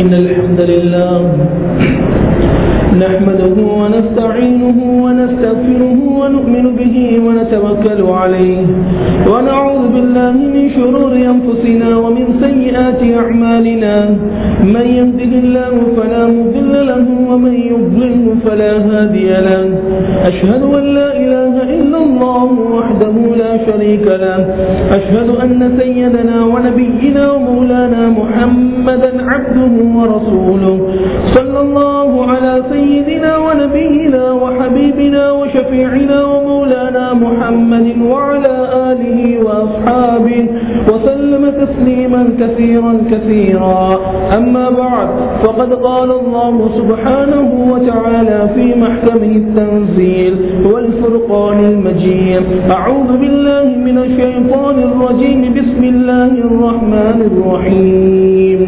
إن الحمد لله نحمده ونستعينه ونستغفره ونؤمن به ونتوكل عليه ونعوذ بالله من شرور أنفسنا ومن سيئات أعمالنا من يهده الله فلا مضل له ومن يضلله فلا هادي له أشهد أن لا إله إلا الله وحده لا شريك له أشهد أن سيدنا ونبينا ومولانا محمدا عبده ورسوله صلى الله على سيدنا ونبينا وحبيبنا وشفيعنا ومولانا محمد وعلى آله وأصحابه وسلم تسليما كثيرا كثيرا أما بعد فقد قال الله سبحانه وتعالى في محكمه التنزيل والفرقان المجيد أعوذ بالله من الشيطان الرجيم بسم الله الرحمن الرحيم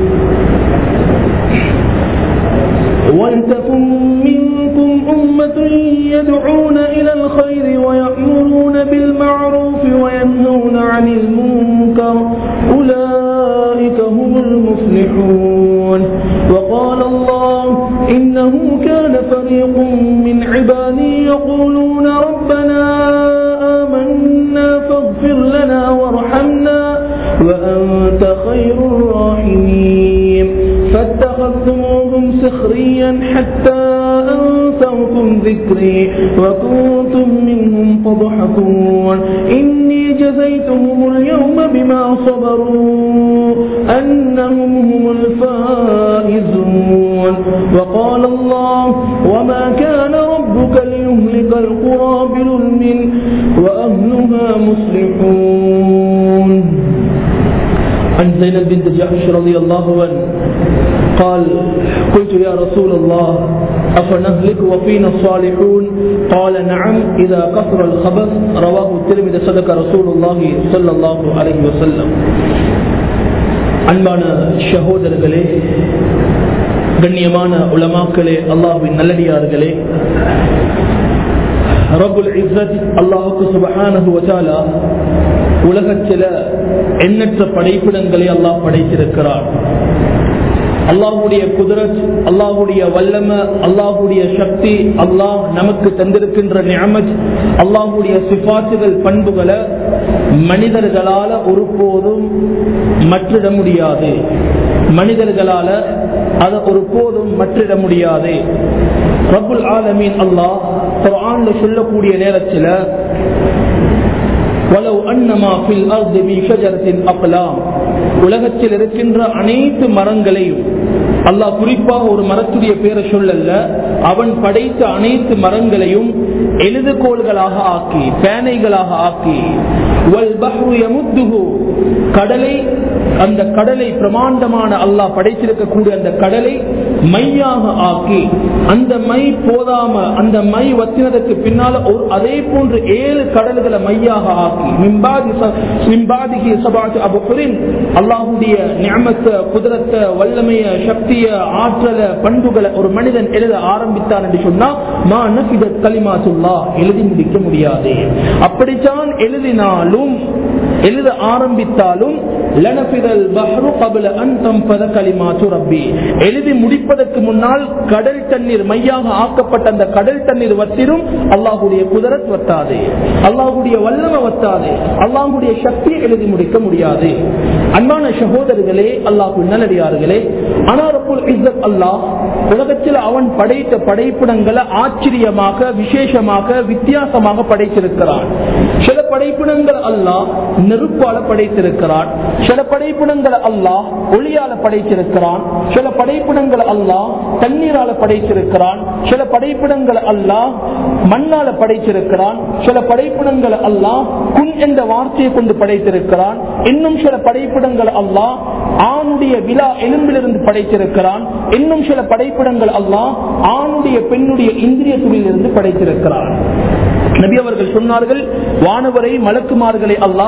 ولتكن منكم أمة يدعون إلى الخير ويأمرون بالمعروف وينهون عن المنكر أولئك هم المفلحون وقال الله إنه كان فريق من عبادي يقولون ربنا آمنا فاغفر لنا وارحمنا وأنت خير الراحمين فاتخذتموهم سخريا حتى أنسوكم ذكري وكنتم منهم تضحكون إني جزيتهم اليوم بما صبروا أنهم هم الفائزون وقال الله وما كان ربك ليهلك القرى بظلم وأهلها مصلحون عن زينب بنت جحش رضي الله عنه قال قلت يا رسول الله أفنهلك وفينا الصالحون قال نعم إذا كثر الخبث رواه الترمذي صدق رسول الله صلى الله عليه وسلم அன்பான சகோதரர்களே கண்ணியமான உலமாக்களே அல்லாஹுவின் நல்லடியார்களே ரபுல் இஸ்ஸத் அல்லாஹுக்கு சுபஹானஹு வதஆலா உலகத்தில எண்ணற்ற படைப்பிடங்களை அல்லாஹ் படைத்திருக்கிறார் அல்லாஹுடைய குதிரத் அல்லாஹுடைய வல்லம அல்லாஹுடைய சக்தி அல்லாஹ் நமக்கு தந்திருக்கின்ற நியமத் அல்லாஹுடைய சிபாத்துகள் பண்புகளை மனிதர்களால ஒருபோதும் மற்றிட முடியாது மனிதர்களால அதை ஒருபோதும் மற்றிட முடியாது ரபுல் ஆலமீன் அல்லாஹ் குர்ஆன்ல சொல்லக்கூடிய நேரத்தில் வலவ் அன்னமா ஃபில் அர்தி மின் ஷஜரத்தின் அக்லாம் உலகத்தில் இருக்கின்ற அனைத்து மரங்களையும் அல்லாஹ் குறிப்பாக ஒரு மரத்துடைய பேரை சொல்லல்ல அவன் படைத்த அனைத்து மரங்களையும் எழுதுகோள்களாக ஆக்கி பேனைகளாக ஆக்கி கடலை அந்த கடலை பிரமாண்டமான அல்லாஹ் படைத்திருக்கக்கூடிய அந்த கடலை மையாக ஆக்கி அந்த மை போதாம அந்த மை வத்தினதற்கு பின்னால ஒரு அதே போன்று ஏழு கடல்களை மையாக ஆக்கி அல்லாஹுடைய ஞாபகத்தை குதிரத்தை வல்லமைய சக்திய ஆற்றல பண்புகளை ஒரு மனிதன் எழுத ஆரம்பித்தான் என்று சொன்னா மா நபித கலிமாசுல்லா எழுதி முடிக்க முடியாது அப்படித்தான் எழுதினாலும் எழுத ஆரம்பித்தாலும் எழுதி முடிப்பதற்கு முன்னால் கடல் தண்ணீர் மையாக ஆக்கப்பட்ட அந்த கடல் தண்ணீர் வத்திரும் அல்லாஹுடைய குதிரத் வத்தாது அல்லாஹுடைய வல்லம வத்தாது அல்லாஹுடைய சக்தியை எழுதி முடிக்க முடியாது அன்பான சகோதரர்களே அல்லாஹு நல்லடியார்களே அனாரப்புல் இஸ்ஸத் அல்லாஹ் உலகத்தில் அவன் படைத்த படைப்பிடங்களை ஆச்சரியமாக விசேஷமாக வித்தியாசமாக படைத்திருக்கிறான் சில படைப்பிடங்கள் அல்லாஹ் நெருப்பால படைத்திருக்கிறான் சில படைப்பிடங்கள் அல்லாஹ் ஒளியால படைத்திருக்கிறான் சில படைப்பிடங்கள் அல்லாஹ் தண்ணீரால படைத்திருக்கிறான் சில படைப்பிடங்கள் அல்லாஹ் மண்ணால படைத்திருக்கிறான் சில படைப்பிடங்கள் அல்லாஹ் குன் என்ற வார்த்தையை கொண்டு படைத்திருக்கிறான் இன்னும் சில படைப்பிடங்கள் அல்லாஹ் ஆணுடைய விழா எலும்பிலிருந்து படைத்திருக்கிறான் இன்னும் சில படைப்பிடங்கள் அல்லாஹ் ஆணுடைய பெண்ணுடைய இந்திரிய துளியிலிருந்து படைத்திருக்கிறான் நபி அவர்கள் சொன்னார்கள் வானவரை மலக்குமார்களை அல்லாஹ்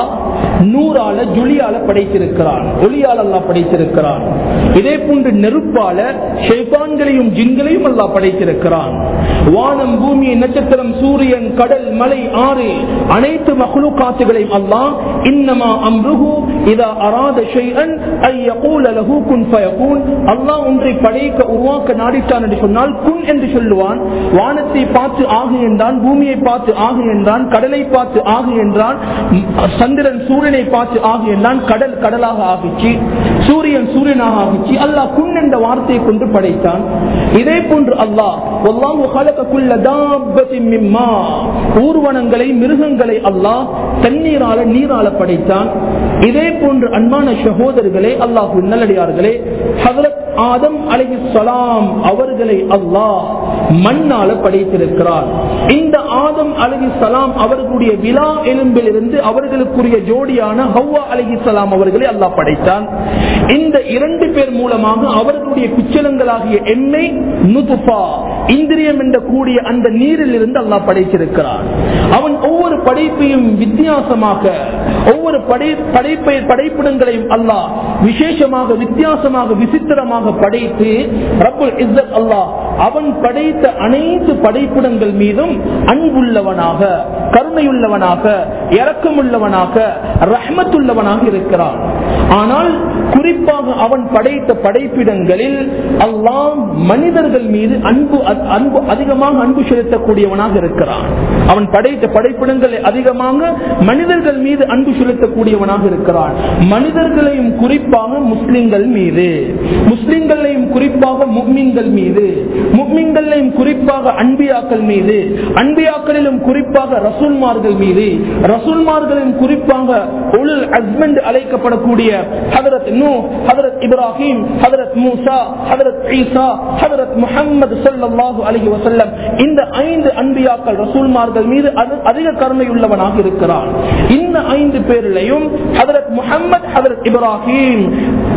நூறால ஜொலியால படைத்திருக்கிறான் ஒளியால் அல்லாஹ் படைத்திருக்கிறான் இதே போன்று நெருப்பால ஷைத்தான்களையும் ஜின்களையும் அல்லாஹ் படைத்திருக்கிறான் வானம் பூமி நட்சத்திரம் சூரியன் கடல் மலை ஆறு அனைத்து மகுழு காத்துகளையும் அல்லாஹ் இன்னமா அம்ருஹு இதா அராத ஷைஅன் ஐ யகூல லஹு குன் ஃபயகூன் அல்லாஹ் ஒன்றை படைக்க உருவாக்க நாடிட்டான் என்று சொன்னால் குன் என்று சொல்லுவான் வானத்தை பார்த்து ஆகு என்றான் பூமியை பார்த்து ஆகு என்றான் கடலை பார்த்து ஆகு என்றான் ம், சந்திரன் சூரியனை பார்த்து ஆகு என்றான் கடல் கடலாக ஆகிச்சு சூரியன் சூரியனாக ஆகிச்சு அல்லாஹ் குன் என்ற வார்த்தையை கொண்டு படைத்தான் இதே போன்று அல்லாஹ் வல்லாஹு خلق كل دابة من ماء. ஊர்வனங்களை மிருகங்களை அல்லாஹ் தண்ணீரால நீரால படைத்தான் இதே போன்று அன்பான சகோதரர்களே அல்லாஹு நல்லடியார்களே ஹதரத் ஆதம் அலைஹிஸ்ஸலாம் அவர்களை அல்லாஹ் மண்ணால படைத்திருக்கிறார் இந்த ஆதம் அலைஹிஸ்ஸலாம் அவர்களுடைய விழா எலும்பில் இருந்து அவர்களுக்குரிய ஜோடியான ஹவ்வா அலைஹிஸ்ஸலாம் அவர்களை அல்லாஹ் படைத்தான் இந்த இரண்டு பேர் மூலமாக அவர்களுடைய பிச்சலங்களாகிய எண்ணெய் நுதுஃபா இந்திரியம் என்ற கூடிய அந்த நீரில் இருந்து அல்லாஹ் படைத்திருக்கிறான் அவன் ஒவ்வொரு படைப்பையும் வித்தியாசமாக ஒவ்வொரு படை படைப்பை படைப்பிடங்களையும் அல்லாஹ் விசேஷமாக வித்தியாசமாக விசித்திரமாக படைத்து ரப்புல் இஸ்ஸத் அல்லாஹ் அவன் படைத்த அனைத்து படைப்பிடங்கள் மீதும் அன்புள்ளவனாக கருணையுள்ளவனாக இரக்கமுள்ளவனாக ரஹ்மத்துள்ளவனாக இருக்கிறான் ஆனால் குறிப்பாக அவன் படைத்த படைப்பிடங்களில் அல்லாஹ் மனிதர்கள் மீது அன்பு அன்பு அதிகமாக அன்பு செலுத்தக்கூடியவனாக இருக்கிறான் அவன் படைத்த படைப்பிடங்களை அதிகமாக மனிதர்கள் மீது அன்பு செலுத்தக்கூடியவனாக இருக்கிறான் மனிதர்களையும் குறிப்பாக முஸ்லிம்கள் மீது முஸ்லிம்களையும் குறிப்பாக முக்மின்கள் மீது முக்மின்களையும் குறிப்பாக அன்பியாக்கள் மீது அன்பியாக்களிலும் குறிப்பாக ரசூல்மார்கள் மீது ரசூல்மார்களிலும் குறிப்பாக உள் ஹஸ்பண்ட் அழைக்கப்படக்கூடிய ஹதரத் நூ ஹதரத் இப்ராஹிம் ஹதரத் மூசா ஹதரத் ஈசா ஹதரத் முஹம்மது ஸல்லல்லாஹு அலைஹி வஸல்லம் இந்த ஐந்து அன்பியாக்கள் ரசூல்மார்கள் மீது அது அதிக கருணையுள்ளவனாக இருக்கிறான் இந்த ஐந்து பேரிலையும் ஹதரத் முஹம்மத் ஹதரத் இப்ராஹிம்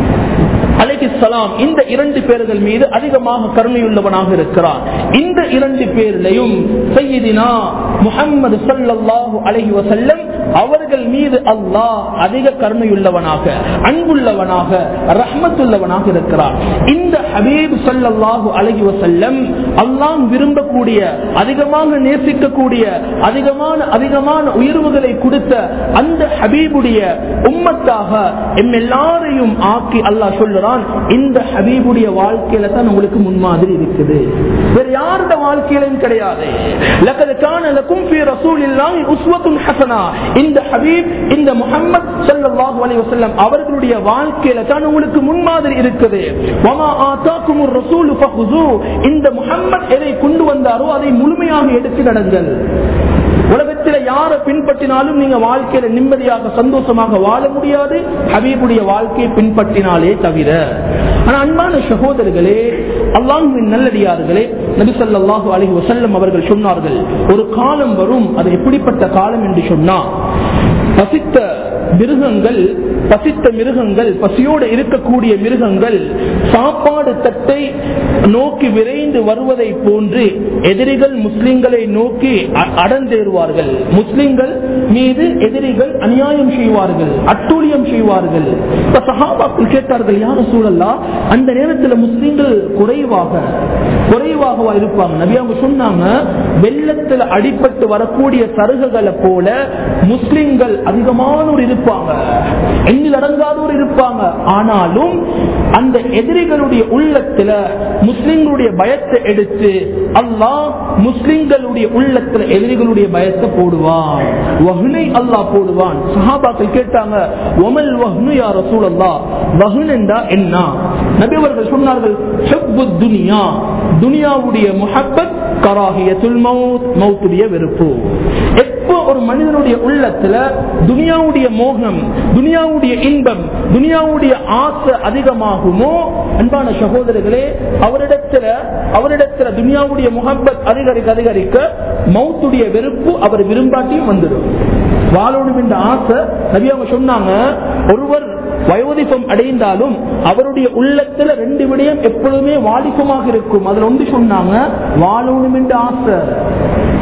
அலைஹிஸ்ஸலாம் இந்த இரண்டு பேர்கள் மீது அதிகமாக கருணையுள்ளவனாக இருக்கிறான் இந்த இரண்டு பேரிலையும் சையதினா முஹம்மது ஸல்லல்லாஹு அலைஹி வஸல்லம் அவர்கள் மீது அல்லாஹ் அதிக கருணையுள்ளவனாக அன்புள்ளவனாக ரஹ்மத்துள்ளவனாக இருக்கிறார் இந்த ஹபீப் ஸல்லல்லாஹு அலைஹி வஸல்லம் அல்லாஹ் விரும்பக்கூடிய அதிகமாக நேசிக்கக்கூடிய அதிகமான அதிகமான உயர்வுகளை கொடுத்த அந்த ஹபீபுடைய உம்மத்தாக எம் எல்லாரையும் ஆக்கி அல்லாஹ் சொல்லுறான் இந்த ஹபீபுடைய வாழ்க்கையில தான் உங்களுக்கு முன்மாதிரி இருக்குது வேற யாரோட வாழ்க்கையிலும் கிடையாது லக்கது கான லக்கும் ஃபீ ரசூலில்லாஹி உஸ்வத்துன் ஹஸனா இந்த ஹபீப் இந்த முஹம்மத் ஸல்லல்லாஹு அலைஹி வஸல்லம் அவர்களுடைய வாழ்க்கையில தான் உங்களுக்கு முன்மாதிரி இருக்குது வமா ஆதாக்குமுர் ரசூலு ஃபஹுது இந்த முஹம்மத் எதை கொண்டு வந்தாரோ அதை முழுமையாக எடுத்து நடங்கள் உலகத்தில் யாரை பின்பற்றினாலும் நீங்க வாழ்க்கையில நிம்மதியாக சந்தோஷமாக வாழ முடியாது ஹபீபுடைய வாழ்க்கையை பின்பற்றினாலே தவிர ஆனா அன்பான சகோதரர்களே அல்லாஹுவின் நல்லடியார்களே நபிசல்லாஹு அலஹி வசல்லம் அவர்கள் சொன்னார்கள் ஒரு காலம் வரும் அது எப்படிப்பட்ட காலம் என்று சொன்னா பசித்த மிருகங்கள் பசித்த மிருகங்கள் பசியோடு இருக்கக்கூடிய மிருகங்கள் சாப்பாடு தட்டை நோக்கி விரைந்து வருவதை போன்று எதிரிகள் முஸ்லிம்களை நோக்கி அ- அடர்ந்தேறுவார்கள் முஸ்லிம்கள் மீது எதிரிகள் அநியாயம் செய்வார்கள் அட்டூழியம் செய்வார்கள் இப்ப சஹாபாக்கள் கேட்டார்கள் யார சூழல்லா அந்த நேரத்தில் முஸ்லிம்கள் குறைவாக குறைவாகவா இருப்பாங்க நபி அவங்க சொன்னாங்க வெள்ளத்தில் அடிபட்டு வரக்கூடிய சருகுகளை போல முஸ்லிம்கள் அதிகமானோர் இருப்பாங்க எண்ணில் அடங்காதோர் இருப்பாங்க ஆனாலும் அந்த எதிரிகளுடைய உள்ளத்துல முஸ்லிம்களுடைய பயத்தை எடுத்து அல்லாஹ் முஸ்லிம்களுடைய உள்ளத்துல எதிரிகளுடைய பயத்தை போடுவான் வஹ்னை அல்லாஹ் போடுவான் சஹாபாக்கள் கேட்டாங்க ஒமல் வஹ்னு யா ரசூலல்லாஹ் வஹ்ன் என்றா என்ன நபி அவர்கள் சொன்னார்கள் ஹுப்புத் துனியா துனியாவுடைய முஹப்பத் கராஹியத்துல் மவுத் மௌத்துடைய வெறுப்பு எப்போ ஒரு மனிதனுடைய உள்ளத்துல துனியாவுடைய மோகம் துனியாவுடைய இன்பம் துனியாவுடைய ஆசை அதிகமாகுமோ அன்பான சகோதரர்களே அவரிடத்துல அவரிடத்துல துனியாவுடைய முகப்பத் அதிகரிக்க அதிகரிக்க மௌத்துடைய வெறுப்பு அவர் விரும்பாட்டியும் வந்துடும் வாழணும் என்ற ஆசை நபி அவங்க சொன்னாங்க ஒருவர் வயோதிபம் அடைந்தாலும் அவருடைய உள்ளத்துல ரெண்டு விடயம் எப்பொழுதுமே வாலிபமாக இருக்கும் அதுல ஒன்று சொன்னாங்க வாழணும் என்ற ஆசை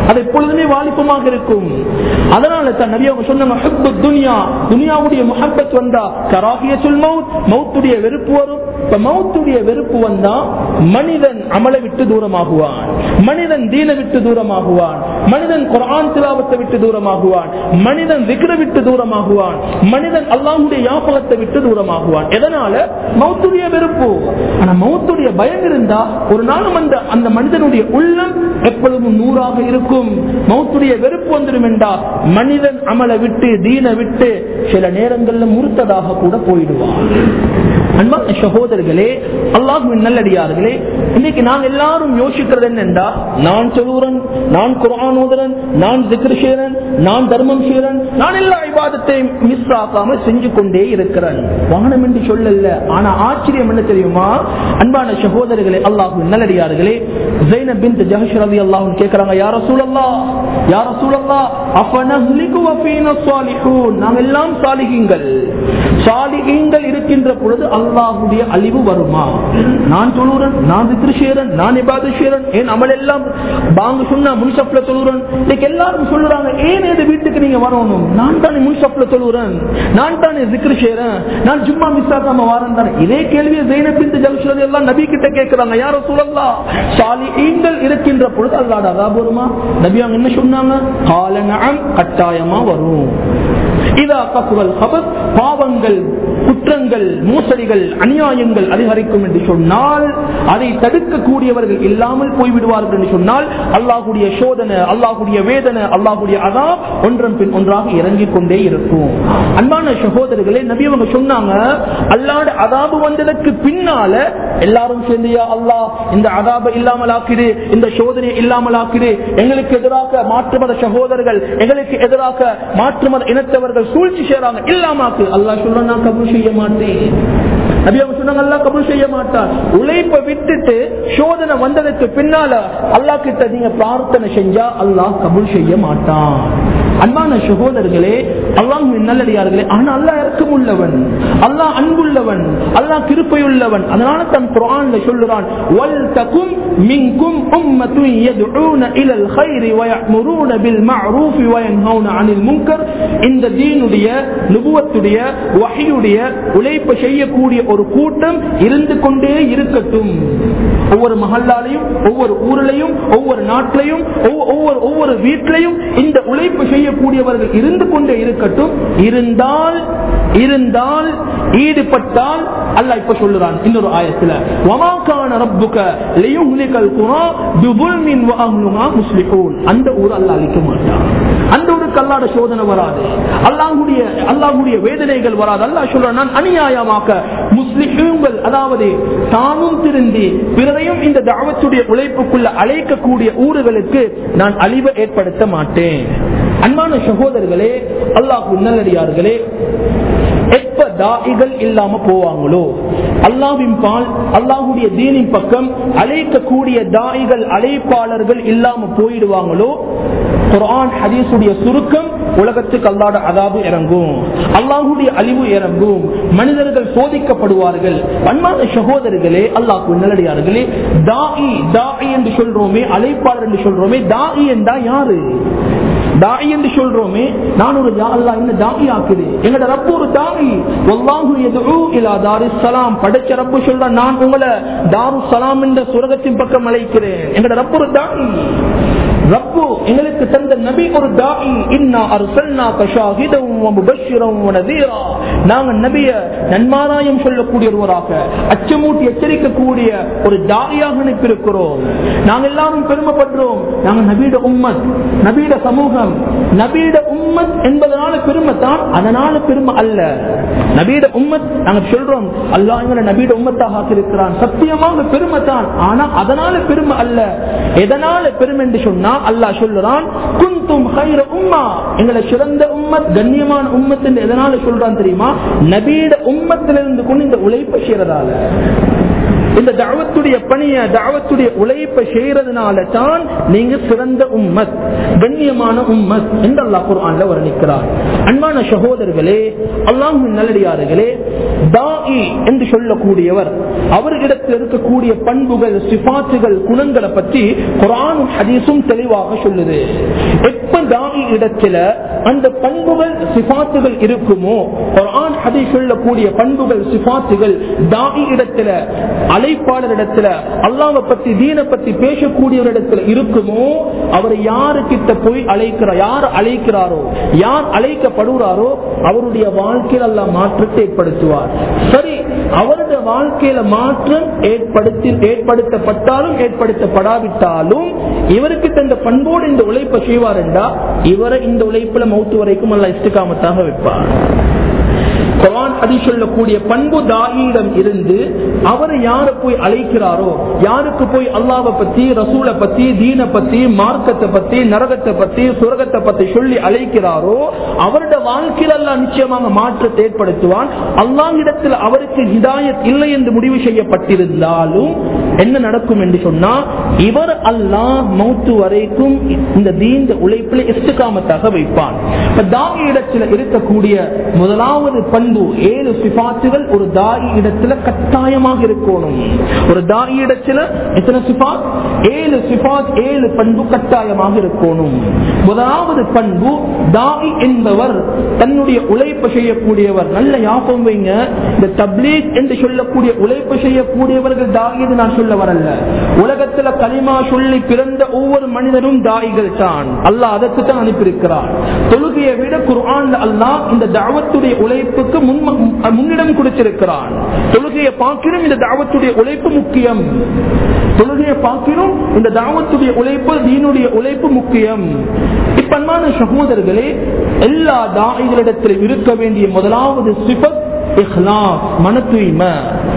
அது எப்பொழுதுமே வாலிபமாக இருக்கும் அதனால தான் நபி அவங்க சொன்னாங்க ஹுப்பு துனியா துனியாவுடைய முஹப்பத் வந்தா கராகியத்துல் மவுத் மவுத்துடைய வெறுப்பு வரும் இப்ப மவுத்துடைய வெறுப்பு வந்தா மனிதன் அமலை விட்டு தூரமாகுவான் மனிதன் தீன விட்டு தூரமாகுவான் மனிதன் குரான் திலாவத்தை விட்டு தூரமாகுவான் மனிதன் விக்கிர விட்டு தூரமாகுவான் மனிதன் அல்லாஹுடைய யாபகத்தை விட்டு தூரமாகுவான் எதனால மௌத்துடைய வெறுப்பு ஆனா மௌத்துடைய பயம் இருந்தா ஒரு நாளும் அந்த அந்த மனிதனுடைய உள்ளம் எப்பொழுதும் நூறாக இருக்கும் மௌத்துடைய வெறுப்பு வந்துடும் என்றா மனிதன் அமலை விட்டு தீன விட்டு சில நேரங்கள்ல முறுத்ததாக கூட போயிடுவான் அன்பான சகோதரர்களே அல்லாஹுவின் நல்லடியார்களே இன்னைக்கு நாங்க எல்லாரும் யோசிக்கிறது என்னென்றா நான் சொல்லுறன் நான் குரான் ஓதுறன் நான் திக்ர் செய்றேன் நான் தர்மம் செய்றேன் நான் எல்லா விவாதத்தையும் மிஸ் ஆக்காம செஞ்சு கொண்டே இருக்கிறேன் வானம் என்று சொல்லல ஆனா ஆச்சரியம் என்ன தெரியுமா அன்பான சகோதரர்களே அல்லாஹுவின் நல்லடியார்களே ஜைனப் பின் ஜஹஷ் ரவி அல்லாஹ் கேட்கிறாங்க யார சூழல்லா யார சூழல்லா அஃபனஹ்லிகு வஃபீன ஸாலிஹூன் நாங்க எல்லாம் சாலிஹீங்கள் சாலிஹீங்கள் இருக்கின்ற பொழுது அல்லாஹுடைய அழிவு வருமா நான் தொழுறேன் நான் திக்ருஷேரன் நான் இபாது ஷேரன் ஏன் அமல் எல்லாம் பாங்க சொன்னா முன்சப்ல தொழுறேன் இன்னைக்கு எல்லாரும் சொல்றாங்க ஏன் இந்த வீட்டுக்கு நீங்க வரணும் நான் தானே முன்சப்ல தொழுறேன் நான் தானே திக்ரு செய்யறேன் நான் சும்மா மிஸ் ஆகாம வரேன் தானே இதே கேள்வியை ஜெயினப்பின் ஜல்சுறது எல்லாம் நபி கிட்ட கேட்கிறாங்க யாரோ சொல்லலாம் சாலிஹீங்கள் இருக்கின்ற பொழுது அல்லாட அதாபு வருமா நபி அவங்க என்ன சொன்னாங்க காலனம் கட்டாயமா வரும் இதா கசுவல் ஹபத் பாவங்கள் குற்றங்கள் மோசடிகள் அநியாயங்கள் அதிகரிக்கும் என்று சொன்னால் அதை தடுக்கக்கூடியவர்கள் இல்லாமல் போய்விடுவார்கள் என்று சொன்னால் அல்லாஹுடைய சோதனை அல்லாஹுடைய வேதனை அல்லாஹுடைய அதா ஒன்றன் பின் ஒன்றாக இறங்கிக் கொண்டே இருக்கும் அன்பான சகோதரர்களே நபி அவங்க சொன்னாங்க அல்லாட அதாபு வந்ததற்கு பின்னால எல்லாரும் சேர்ந்தியா அல்லாஹ் இந்த அதாபை இல்லாமல் ஆக்கிடு இந்த சோதனையை இல்லாமல் ஆக்கிடு எங்களுக்கு எதிராக மாற்று மத சகோதரர்கள் எங்களுக்கு எதிராக மாற்று மத இனத்தவர்கள் சூழ்ச்சி செய்றாங்க இல்லாமாக்கு அல்லாஹ் சொல்ல நான் கபூல் செய்ய மாட்டேன் நபி அவங்க சொன்னாங்க அல்லாஹ் கபூல் செய்ய மாட்டான் உழைப்பை விட்டுட்டு சோதனை வந்ததுக்கு பின்னால அல்லாஹ் கிட்ட நீங்க பிரார்த்தனை செஞ்சா அல்லாஹ் கபூல் செய்ய மாட்டான் அன்பான சகோதரர்களே அல்லாஹ் நல்லடியார்களே ஆனா அல்லாஹ் இறக்கம் உள்ளவன் அல்லாஹ் அன்புள்ளவன் அல்லாஹ் கிருப்பையுள்ளவன் அதனால தன் குர்ஆன்ல சொல்லுறான் வல் தகும் மின்கும் உம்மத்துன் யதுஊன இலல் கைரி வயஅமுரூன பில் மஅரூஃப் வயன்ஹவுன அனில் முன்கர் இந்த தீனுடைய நுபுவத்துடைய வஹியுடைய உழைப்பு செய்யக்கூடிய ஒரு கூட்டம் இருந்து கொண்டே இருக்கட்டும் ஒவ்வொரு மஹல்லாலையும் ஒவ்வொரு ஊரிலையும் ஒவ்வொரு நாட்டிலையும் ஒவ்வொ- ஒவ்வொரு ஒவ்வொரு வீட்டிலையும் இந்த உழைப்பு செய்யக்கூடியவர்கள் இருந்து கொண்டே இருக்கட்டும் இருந்தால் இருந்தால் ஈடுபட்டால் அல்லாஹ் இப்ப சொல்லுறான் இன்னொரு ஆயத்துல வமாக்கான ரப்புக லியுஹ்லிகல் குரா பிபுல்மின் வஅஹ்லுஹா முஸ்லிஹூன் அந்த ஊர் அல்லாஹ் அழிக்க மாட்டான் அந்த ஊருக்கு அல்லாஹ்ட சோதனை வராது அல்லாஹ்வுடைய அல்லாஹ்வுடைய வேதனைகள் வராது அல்லாஹ் சொல்றான் நான் அநியாயமாக்க முஸ்லிம்கள் அதாவது தானும் திருந்தி பிறரையும் இந்த தாவத்துடைய உழைப்புக்குள்ள அழைக்கக்கூடிய ஊர்களுக்கு நான் அழிவை ஏற்படுத்த மாட்டேன் அன்பான சகோதரர்களே அல்லாஹ் நல்லடியார்களே எப்ப தாயிகள் இல்லாம போவாங்களோ அல்லாவின் பால் அல்லாஹுடைய தீனின் பக்கம் அழைக்கக்கூடிய தாயிகள் அழைப்பாளர்கள் இல்லாம போயிடுவாங்களோ குர்ஆன் ஹதீஸுடைய சுருக்கம் உலகத்துக்கு அல்லாட அதாபு இறங்கும் அல்லாஹுடைய அழிவு இறங்கும் மனிதர்கள் சோதிக்கப்படுவார்கள் அன்பான சகோதரர்களே அல்லாஹ் நல்லடியார்களே தாயி தாயி என்று சொல்றோமே அழைப்பாளர் என்று சொல்றோமே தாயி என்றா யாரு தாயி என்று சொல்றோமே நான் ஒரு யா அல்லாஹ் என்ன தாயி ஆக்குது எங்கட ரப்பு ஒரு தாயி வல்லாஹு யதுஉ இலா தாரிஸ் ஸலாம் படைச்ச ரப்பு சொல்ற நான் உங்களை தாருஸ் ஸலாம் என்ற சுரகத்தின் பக்கம் அழைக்கிறேன் எங்கட ரப்பு ஒரு தாயி ரப்பு எங்களுக்கு தந்த நபி ஒரு தாயி இன்னா அர்சல்னாக ஷாஹிதன் வ முபஷ்ஷிரன் வ நதீரா நாங்க நபிய நன்மாராயம் சொல்லக்கூடிய ஒருவராக அச்சமூட்டி எச்சரிக்கக்கூடிய ஒரு தாயாக அனுப்பியிருக்கிறோம் நாங்க எல்லாரும் பெருமைப்படுறோம் நாங்க நபீட உம்மத் நபீட சமூகம் நபீட உம்மத் என்பதனால பெருமைத்தான் அதனால பெருமை அல்ல நபீட உம்மத் நாங்க சொல்றோம் அல்லாஹ் எங்களை நபீட உம்மத்தாக ஆக்கியிருக்கிறான் சத்தியமாக பெருமைத்தான் ஆனா அதனால பெருமை அல்ல எதனால பெருமை என்று சொன்னா அல்லாஹ் சொல்லுறான் குந்தும் ஹைர உம்மா எங்களை சிறந்த உம்மத் கண்ணியமான உம்மத் என்று எதனால சொல்றான் தெரியுமா நபீட உம்மத்திலிருந்து கொண்டு இந்த உழைப்பை செய்யறதால இந்த தாவத்துடைய பணிய தாவத்துடைய உழைப்பை செய்யறதுனால தான் நீங்க சிறந்த உம்மத் கண்ணியமான உம்மத் என்று அல்லாஹ் குர்ஆன்ல வர்ணிக்கிறார் அன்பான சகோதரர்களே அல்லாஹின் நல்லடியார்களே தாஇ என்று சொல்லக்கூடியவர் அவர்களிடத்தில் இருக்கக்கூடிய பண்புகள் சிபாத்துகள் குணங்களை பற்றி குரானும் ஹதீஸும் தெளிவாக சொல்லுது எப்ப தாஇ இடத்துல அந்த பண்புகள் சிபாத்துகள் இருக்குமோ குரான் ஹதீஸ் சொல்லக்கூடிய பண்புகள் சிபாத்துகள் தாஇ இடத்துல அழைப்பாளர் இடத்துல அல்லாவை பத்தி தீன பத்தி பேசக்கூடியவர் இடத்துல இருக்குமோ அவர் யாரு கிட்ட போய் அழைக்கிறார் யார் அழைக்கிறாரோ யார் அழைக்கப்படுகிறாரோ அவருடைய வாழ்க்கையில் அல்ல மாற்றத்தை ஏற்படுத்துவார் சரி அவருடைய வாழ்க்கையில மாற்றம் ஏற்படுத்தி ஏற்படுத்தப்பட்டாலும் ஏற்படுத்தப்படாவிட்டாலும் இவருக்கு இந்த பண்போடு இந்த உழைப்பை செய்வார் என்றா இவரை இந்த உழைப்புல மௌத்து வரைக்கும் அல்ல இஷ்டிக்காமத்தாக வைப்பார் குரான் அதி சொல்லக்கூடிய பண்பு தாயிடம் இருந்து அவர் யாரை போய் அழைக்கிறாரோ யாருக்கு போய் அல்லாவை பத்தி ரசூலை பத்தி தீன பத்தி மார்க்கத்தை பத்தி நரகத்தை பத்தி சுரகத்தை பத்தி சொல்லி அழைக்கிறாரோ அவருடைய வாழ்க்கையில் எல்லாம் நிச்சயமாக மாற்றத்தை ஏற்படுத்துவான் அல்லாஹிடத்தில் அவருக்கு ஹிதாயத் இல்லை என்று முடிவு செய்யப்பட்டிருந்தாலும் என்ன நடக்கும் என்று சொன்னா இவர் அல்லாஹ் மௌத்து வரைக்கும் இந்த தீந்த உழைப்பில் இஸ்துகாமத்தாக வைப்பான் தாகி இடத்துல இருக்கக்கூடிய முதலாவது பண்பு ஏழு சிபாத்துகள் ஒரு தாயி இடத்துல கட்டாயமாக இருக்கணும் ஒரு தாயி இடத்துல எத்தனை சிபாத் ஏழு சிபாத் ஏழு பண்பு கட்டாயமாக இருக்கணும் முதலாவது பண்பு தாயி என்பவர் தன்னுடைய உழைப்பு செய்யக்கூடியவர் நல்ல ஞாபகம் வைங்க இந்த தப்லீக் என்று சொல்லக்கூடிய உழைப்பு செய்யக்கூடியவர்கள் தாயி நான் சொல்ல வரல உலகத்துல களிமா சொல்லி பிறந்த ஒவ்வொரு மனிதரும் தாயிகள் தான் அல்லாஹ் அதற்கு தான் அனுப்பியிருக்கிறார் தொழுகையை விட குர்ஆன் அல்லாஹ் இந்த தாவத்துடைய உழைப்புக்கு முன்னிடம் கொடுத்திருக்கிறான் தொழுகையை பார்க்கிறோம் இந்த தாவத்துடைய உழைப்பு முக்கியம் தொழுகையை பார்க்கிறோம் இந்த தாவத்துடைய உழைப்பு தீனுடைய உழைப்பு முக்கியம் இப்பன்மான சகோதரர்களே எல்லா தாய்களிடத்தில் இருக்க வேண்டிய முதலாவது சிபத் இஹ்லாஸ் மன தூய்மை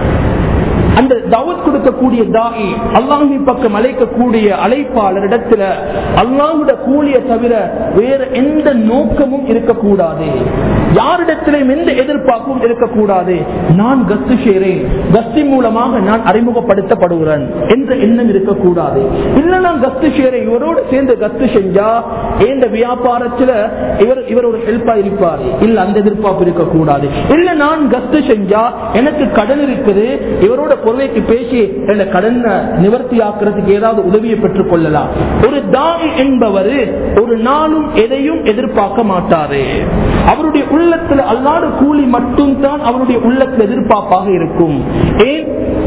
அந்த தவத் கொடுக்கக்கூடிய தாயி அல்லாஹி பக்கம் அழைக்கக்கூடிய அழைப்பாளர் இடத்துல அல்லாஹுட கூலிய தவிர வேற எந்த நோக்கமும் இருக்கக்கூடாது யாரிடத்திலும் எந்த எதிர்பார்ப்பும் இருக்கக்கூடாது நான் கஸ்து செய்றேன் கஸ்தி மூலமாக நான் அறிமுகப்படுத்தப்படுகிறேன் என்ற எண்ணம் இருக்கக்கூடாது இல்ல நான் கஸ்து செய்றேன் இவரோடு சேர்ந்து கஸ்து செஞ்சா இந்த வியாபாரத்துல இவர் இவர் ஒரு ஹெல்ப்பா இருப்பாரு இல்ல அந்த எதிர்பார்ப்பு இருக்கக்கூடாது இல்ல நான் கஸ்து செஞ்சா எனக்கு கடன் இருக்குது இவரோட பொருளைக்கு பேசி என்ன கடனை நிவர்த்தி ஆக்குறதுக்கு ஏதாவது உதவியை பெற்றுக் கொள்ளலாம் ஒரு தாய் என்பவர் ஒரு நாளும் எதையும் எதிர்பார்க்க மாட்டாரு அவருடைய உள்ளத்துல அல்லாத கூலி மட்டும் தான் அவருடைய உள்ளத்துல எதிர்பார்ப்பாக இருக்கும் ஏன்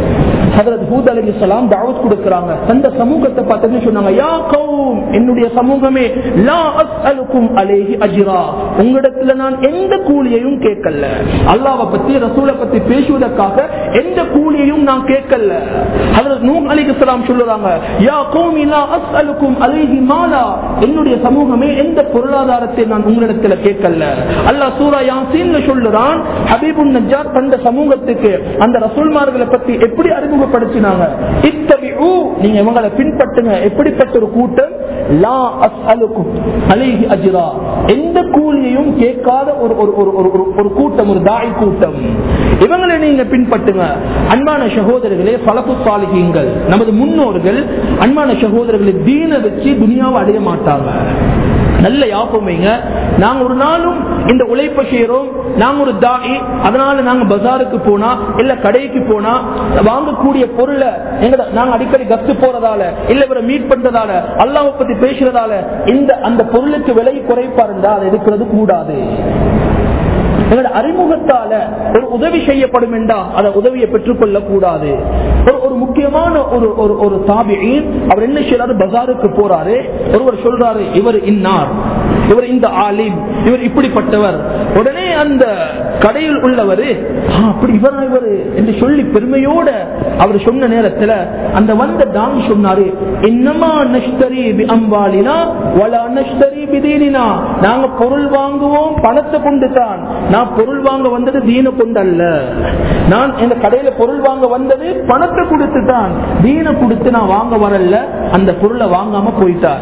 தாவத் கொடுக்கிறாங்க அந்த சமூகத்தை பார்த்து சொன்னாங்க யா கௌம் என்னுடைய சமூகமே லா அஸ்அலுக்கும் அலைஹி அஜ்ரா உங்களிடத்துல நான் எந்த கூலியையும் கேட்கல அல்லாஹ்வை பத்தி ரசூலை பத்தி பேசுவதற்காக எந்த கூலியையும் நான் கேட்கல ஹஜ்ரத் நூஹ் அலைஹிஸ்ஸலாம் சொல்றாங்க யா கௌமி லா அஸ்அலுக்கும் அலைஹி மாலா என்னுடைய சமூகமே எந்த பொருளாதாரத்தை நான் உங்களிடத்துல கேட்கல அல்லாஹ் சூரா யாசீன்ல சொல்லுறான் ஹபீபுன் நஜ்ஜார் தந்த சமூகத்துக்கு அந்த ரசூல்மார்களை பத்தி எப்படி அறிமுகப்படுத்தினாங்க இத்தபிஉ நீங்க இவங்களை பின்பற்றுங்க எப்படிப்பட்ட ஒரு கூட்டம் லா அஸ்அலுக்கும் அலைஹி அஜ்ரா எந்த கூலியையும் கேட்காத ஒரு ஒரு ஒரு ஒரு ஒரு- ஒரு கூட்டம் ஒரு தாய் கூட்டம் இவங்களை நீங்க பின்பற்றுங்க அன்பான சகோதரர்களே பலப்பு சாலிகங்கள் நமது முன்னோர்கள் அன்பான சகோதரர்களை தீன வச்சு துனியாவை அடைய மாட்டாங்க நல்ல யாபம் வைங்க நாங்க ஒரு நாளும் இந்த உழைப்பை செய்யறோம் நாங்க ஒரு தாயி அதனால நாங்க பஜாருக்கு போனா இல்ல கடைக்கு போனா வாங்கக்கூடிய பொருளை எங்க நாங்க அடிக்கடி கத்து போறதால இல்ல இவரை மீட் பண்றதால அல்லாஹ் பத்தி பேசுறதால இந்த அந்த பொருளுக்கு விலை குறைப்பா இருந்தா அதை எடுக்கிறது கூடாது எங்களோட அறிமுகத்தால ஒரு உதவி செய்யப்படும் என்றா அந்த உதவியை பெற்றுக் கொள்ள கூடாது ஒரு ஒரு முக்கியமான ஒரு ஒரு ஒரு தாபியின் அவர் என்ன செய்யறாரு பஜாருக்கு போறாரு ஒருவர் சொல்றாரு இவர் இன்னார் இவர் இந்த ஆலிம் இவர் இப்படிப்பட்டவர் உடனே அந்த கடையில் உள்ளவர் அப்படி இவர் இவர் என்று சொல்லி பெருமையோட அவர் சொன்ன நேரத்துல அந்த வந்த தான் சொன்னாரு என்னமா நஷ்டரி பி அம்பாலினா வலா நஷ்டரி பிதீனினா நாங்க பொருள் வாங்குவோம் பணத்தை கொண்டு தான் நான் பொருள் வாங்க வந்தது தீன கொண்டு அல்ல நான் இந்த கடையில பொருள் வாங்க வந்தது பணத்தை கொடுத்து தான் தீன கொடுத்து நான் வாங்க வரல அந்த பொருளை வாங்காம போயிட்டாரு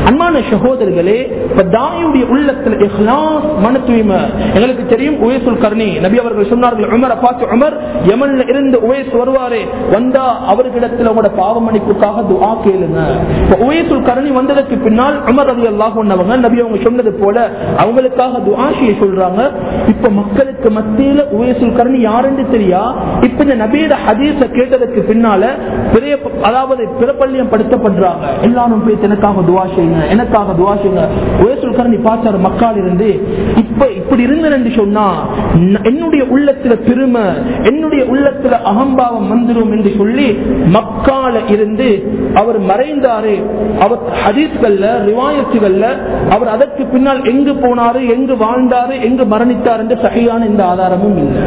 அன்பான சகோதரர்களே இப்ப தாயுடைய உள்ளத்துல இஹ்லாஸ் மன தூய்மை எங்களுக்கு தெரியும் உயசுல் கர்ணி நபி அவர்கள் சொன்னார்கள் உமரை பார்த்து உமர் யமன்ல இருந்து உயஸ் வருவாரே வந்தா அவர்களிடத்துல உங்களோட பாவ மன்னிப்புக்காக துஆ கேளுங்க இப்ப உயசுல் கர்ணி வந்ததற்கு பின்னால் உமர் ரவி அல்லாஹ் சொன்னவங்க நபி அவங்க சொன்னது போல அவங்களுக்காக துஆ செய்ய சொல்றாங்க இப்ப மக்களுக்கு மத்தியில உயசுல் கர்ணி யாருன்னு தெரியா இப்ப இந்த நபியோட ஹதீஸ கேட்டதற்கு பின்னால பெரிய அதாவது பிறப்பள்ளியம் படுத்தப்படுறாங்க எல்லாரும் போய் எனக்காக துவா செய்யுங்க எனக்காக துவா செய்யுங்க உயசுல் கர்ணி பார்த்தாரு மக்கள் இருந்து இப்ப இப்படி இருந்தேன் சொன்னா ந- என்னுடைய உள்ளத்துல பெருமை என்னுடைய உள்ளத்துல அகம்பாவம் வந்துடும் என்று சொல்லி மக்கால இருந்து அவர் மறைந்தாரு அவர் ஹதீஸ்கள்ல ரிவாயத்துகள்ல அவர் அதற்கு பின்னால் எங்கு போனாரு எங்கு வாழ்ந்தாரு எங்கு மரணித்தார் என்று சரியான இந்த ஆதாரமும் இல்லை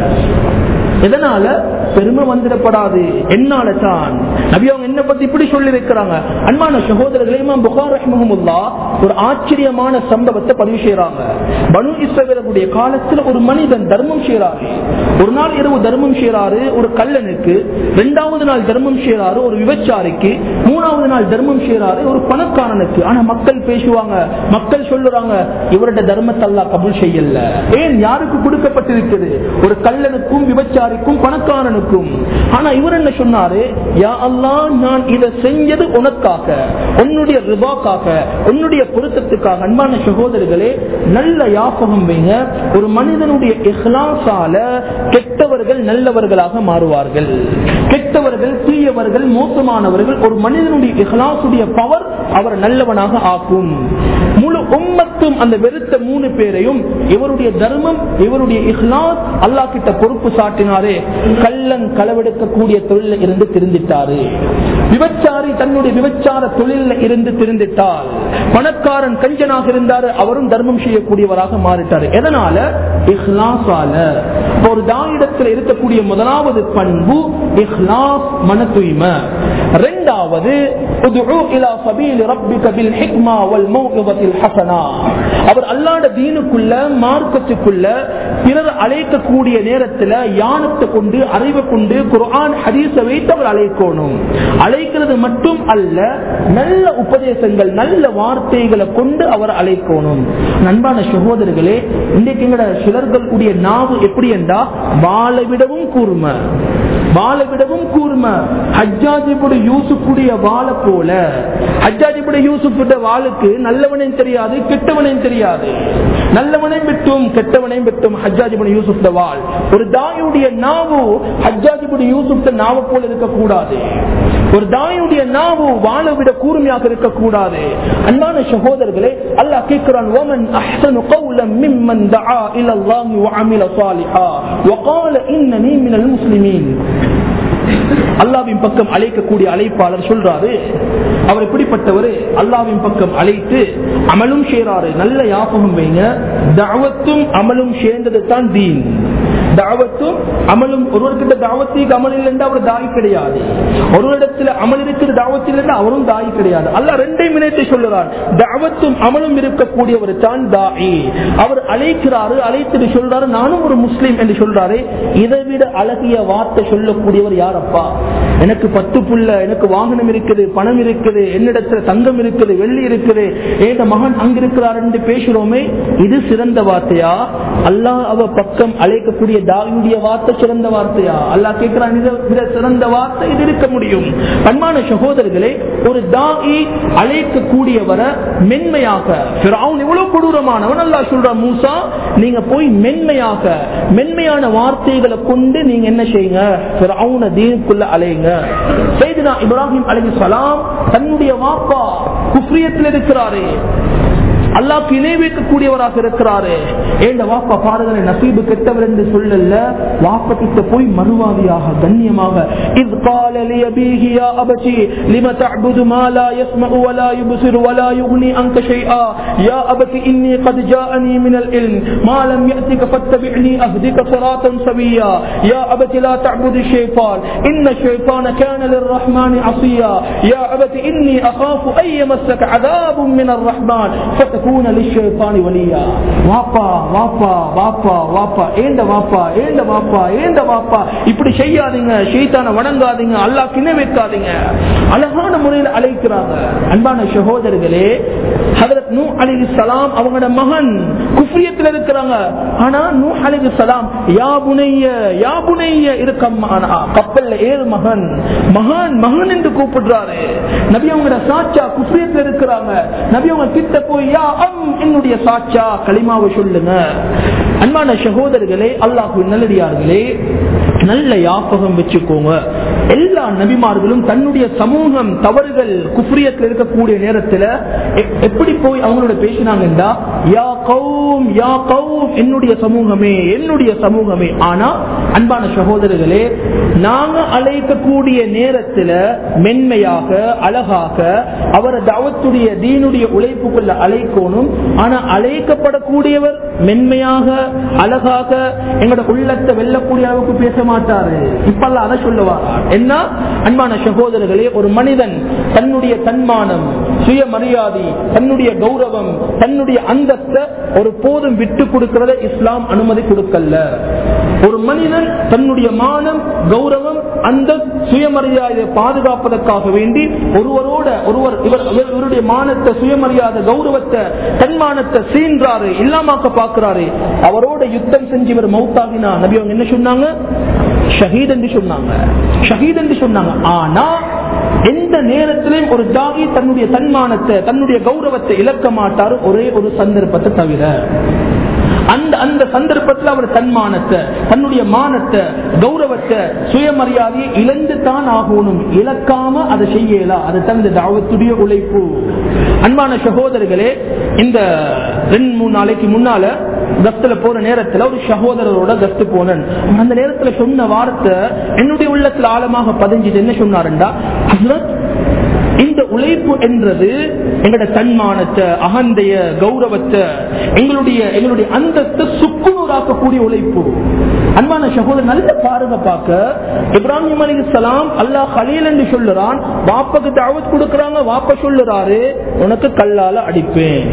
எதனால பெருமை வந்துடப்படாது என்னால தான் நபி அவங்க என்ன பத்தி இப்படி சொல்லி வைக்கிறாங்க அன்பான சகோதரர்களே இமாம் புகார் ரஹ்மஹமுல்லா ஒரு ஆச்சரியமான சம்பவத்தை பதிவு செய்யறாங்க பனு இஸ்ரவேலருடைய காலத்துல ஒரு மனிதன் தர்மம் செய்யறாரு ஒரு நாள் இரவு தர்மம் செய்யறாரு ஒரு கல்லனுக்கு இரண்டாவது நாள் தர்மம் செய்யறாரு ஒரு விபச்சாரிக்கு மூணாவது நாள் தர்மம் செய்யறாரு ஒரு பணக்காரனுக்கு ஆனா மக்கள் பேசுவாங்க மக்கள் சொல்லுறாங்க இவருடைய தர்மத்தை அல்லாஹ் கபூல் செய்யல ஏன் யாருக்கு கொடுக்கப்பட்டிருக்குது ஒரு கல்லனுக்கும் விபச்சாரிக்கும் பணக்காரனுக்கும் ஆனா இவர் என்ன சொன்னாரு யா அல்லாஹ் நான் இதை செஞ்சது உனக்காக உன்னுடைய ரிபாக்காக உன்னுடைய பொருத்தத்துக்காக அன்பான சகோதரர்களே நல்ல யாபகம் வைங்க ஒரு மனிதனுடைய இஹ்லாசால கெட்டவர்கள் நல்லவர்களாக மாறுவார்கள் கெட்டவர்கள் தீயவர்கள் மோசமானவர்கள் ஒரு மனிதனுடைய இஹ்லாசுடைய பவர் அவர் நல்லவனாக ஆக்கும் முழு உம்மத்தும் அந்த வெறுத்த மூணு பேரையும் இவருடைய தர்மம் இவருடைய இஹ்லாஸ் அல்லாஹ் கிட்ட பொறுப்பு சாட்டினாரே கள்ளன் களவெடுக்கக்கூடிய தொழில இருந்து திருந்திட்டாரு விபச்சாரி தன்னுடைய விபச்சார தொழில இருந்து திருந்திட்டார் பணக்காரன் கஞ்சனாக இருந்தாரு அவரும் தர்மம் செய்யக்கூடியவராக மாறிட்டாரு எதனால இஹ்லாஸால இப்ப ஒரு தாயிடத்தில் இருக்கக்கூடிய முதலாவது பண்பு இஹ்லாஸ் மன தூய்மை இரண்டாவது உதுஉ இலா சபீலி ரப்பிக பில் ஹிக்மா வல் மௌஇதத்தில் ஹஸனா அவர் அல்லாஹ்வுடைய தீனுக்குள்ள மார்க்கத்துக்குள்ள பிறர் அழைக்கக்கூடிய நேரத்துல யானத்தை கொண்டு அறிவை கொண்டு குர்ஆன் ஹதீஸை வைத்து அவர் அழைக்கணும் அழைக்கிறது மட்டும் அல்ல நல்ல உபதேசங்கள் நல்ல வார்த்தைகளை கொண்டு அவர் அழைக்கணும் நண்பான சகோதரர்களே இன்றைக்கு எங்கட சிலர்களுடைய நாவு எப்படி என்றா வாழை விடவும் கூர்மை வாழை விடவும் கூர்மை ஹஜ்ஜாஜிபுடைய யூசுஃபுடைய வாழை போல ஹஜ்ஜாஜிபுடைய யூசுஃபுடைய வாளுக்கு நல்லவனையும் தெரியாது கெட்டவனையும் தெரியாது நல்லவனையும் விட்டும் கெட்டவனையும் விட்டும் ஹஜ்ஜாஜிபுடைய யூசுப் வாள் ஒரு தாயுடைய நாவு ஹஜ்ஜாஜிபுடைய யூசுப் நாவு போல இருக்கக்கூடாது ஒரு தாயுடைய நாவு வாழ விட கூர்மையாக இருக்கக்கூடாது அன்பான சகோதரர்களே அல்லாஹ் கேட்கிறான் ومن احسن قولا ممن دعا الى الله وعمل صالحا وقال انني من المسلمين அல்லாவின் பக்கம் அழைக்கக்கூடிய அழைப்பாளர் சொல்றாரு அவர் எப்படிப்பட்டவர் அல்லாவின் பக்கம் அழைத்து அமலும் செய்றாரு நல்ல யாபகம் வைங்க தாவத்தும் அமலும் சேர்ந்தது தான் தீன் தாவத்தும் அமலும் ஒருவர்கிட்ட தாவத்துக்கு அமல் இல்லைன்னா அவர் தாய் கிடையாது ஒருவரிடத்துல அமல் இருக்கிற தாவத்தில் இல்லைன்னா அவரும் தாய் கிடையாது அல்ல ரெண்டையும் இணைத்து சொல்லுறார் தாவத்தும் அமலும் இருக்கக்கூடியவர் தான் தாயி அவர் அழைக்கிறாரு அழைத்துட்டு சொல்றாரு நானும் ஒரு முஸ்லீம் என்று சொல்றாரு இதை விட அழகிய வார்த்தை சொல்லக்கூடியவர் யாரப்பா எனக்கு பத்து புள்ள எனக்கு வாகனம் இருக்குது பணம் இருக்குது என்னிடத்துல தங்கம் இருக்குது வெள்ளி இருக்குது ஏத மகன் அங்கிருக்கிறார் என்று பேசுறோமே இது சிறந்த வார்த்தையா அல்லாஹ் அவ பக்கம் அழைக்கக்கூடிய தாயுடைய வார்த்தை சிறந்த வார்த்தையா அல்லாஹ் கேட்கிறான் இதை விட சிறந்த வார்த்தை இது இருக்க முடியும் பண்பான சகோதரர்களே ஒரு தாயி அழைக்கக்கூடியவரை மென்மையாக ஃபிரௌன் இவ்வளவு கொடூரமானவன் அல்லாஹ் சொல்றான் மூசா நீங்க போய் மென்மையாக மென்மையான வார்த்தைகளை கொண்டு நீங்க என்ன செய்யுங்க ஃபிரௌன தீனுக்குள்ள அலையுங்க செய்தினா இப்ராஹிம் அலைஹிஸ்ஸலாம் தன்னுடைய வாப்பா குஃப்ரியத்தில் இருக்கிறாரே அல்லாஹ்க்கு இணை வைக்கக்கூடியவராக இருக்கிறாரு ஏண்ட வாப்பா பாருங்க நசீபு கெட்டவர் என்று சொல்லல வாப்பா கிட்ட போய் மறுவாதியாக கண்ணியமாக إذ قال لأبيه يا أبتي لم تعبد ما لا يسمع ولا يبصر ولا يغني عنك شيئا يا أبت إني قد جاءني من العلم ما لم يأتك فاتبعني أهدك صراطا سويا يا أبت لا تعبد الشيطان إن الشيطان كان للرحمن عصيا يا أبت إني أخاف أن يمسك عذاب من الرحمن فتكون தகூன லிஷைத்தானி வலியா வாப்பா வாப்பா வாப்பா வாப்பா ஏண்ட வாப்பா ஏண்ட வாப்பா ஏண்ட வாப்பா இப்படி செய்யாதீங்க ஷைத்தான வணங்காதீங்க அல்லாஹ் கிணை வைக்காதீங்க அழகான முறையில் அழைக்கிறாங்க அன்பான சகோதரர்களே ஹதரத் நூ அலைஹி சலாம் அவங்களோட மகன் குஃப்ரியத்தில் இருக்கிறாங்க ஆனா நூ அலைஹி சலாம் யா புனைய யா புனைய இருக்கம்மா கப்பல்ல ஏழு மகன் மகன் மகன் என்று கூப்பிடுறாரு நபி அவங்களோட சாச்சா குஃப்ரியத்தில் இருக்கிறாங்க நபி அவங்க கிட்ட போய் யா அம் என்னுடைய சாச்சா களிமாவை சொல்லுங்க அன்பான சகோதரர்களே அல்லாஹு நல்லடியார்களே நல்ல யாபகம் வச்சுக்கோங்க எல்லா நபிமார்களும் தன்னுடைய சமூகம் தவறுகள் குஃப்ரியத்தில் இருக்கக்கூடிய நேரத்தில் எ- எப்படி போய் அவங்களோட பேசினாங்கன்னா யா கௌம் யா கௌம் என்னுடைய சமூகமே என்னுடைய சமூகமே ஆனா அன்பான சகோதரர்களே நாங்க அழைக்கக்கூடிய நேரத்தில் மென்மையாக அழகாக அவரை தவத்துடைய தீனுடைய உழைப்புக்குள்ள அழைக்கணும் ஆனா அழைக்கப்படக்கூடியவர் மென்மையாக அழகாக எங்களோட உள்ளத்தை வெல்லக்கூடிய அளவுக்கு பேச மாட்டாரு இப்பெல்லாம் அதை சொல்லுவா என்ன அன்பான சகோதரர்களே ஒரு மனிதன் தன்னுடைய தன்மானம் சுயமரியாதை தன்னுடைய கௌரவம் தன்னுடைய அந்தஸ்தை ஒரு போதும் விட்டு கொடுக்கிறத இஸ்லாம் அனுமதி கொடுக்கல ஒரு மனிதன் தன்னுடைய மானம் கௌரவம் அந்த சுயமரியாதையை பாதுகாப்பதற்காக வேண்டி ஒருவரோட ஒருவர் இவர் இவர்- இவருடைய மானத்தை சுயமரியாதை கௌரவத்தை தன்மானத்தை சீன்றாரு இல்லாமாக்க பாக்குறாரு அவரோட யுத்தம் செஞ்சு இவர் மௌத்தாகினா நபி அவங்க என்ன சொன்னாங்க ஷஹீத் என்று சொன்னாங்க ஷஹீத் என்று சொன்னாங்க ஆனா எந்த நேரத்திலையும் ஒரு ஜாகி தன்னுடைய தன்மானத்தை தன்னுடைய கௌரவத்தை இழக்க மாட்டாரு ஒரே ஒரு சந்தர்ப்பத்தை தவிர அந்த அந்த சந்தர்ப்பத்தில் அவர் தன்மானத்தை தன்னுடைய மானத்தை கௌரவத்தை சுயமரியாதையை இழந்து தான் ஆகணும் இழக்காம அதை செய்யலாம் அது தந்த தாவத்துடைய உழைப்பு அன்பான சகோதரர்களே இந்த ரெண்டு மூணு நாளைக்கு முன்னால கஸ்துல போற நேரத்துல ஒரு சகோதரரோட கஸ்து போனேன் அந்த நேரத்துல சொன்ன வார்த்தை என்னுடைய உள்ளத்துல ஆழமாக பதிஞ்சிட்டு என்ன சொன்னாருண்டா ஹஸ்ரத் இந்த உழைப்பு என்றது எங்களோட தன்மானத்தை அகந்தைய கௌரவத்தை எங்களுடைய எங்களுடைய அந்தத்தை சுக்குநூறாக்கக்கூடிய உழைப்பு அன்பான சகோதரர் நல்ல பாருங்க பார்க்க இப்ராஹிம் அலி சலாம் அல்லாஹ் கலீல் என்று சொல்லுறான் வாப்பக்கு தாவத் கொடுக்கறாங்க வாப்ப சொல்லுறாரு உனக்கு கல்லால அடிப்பேன்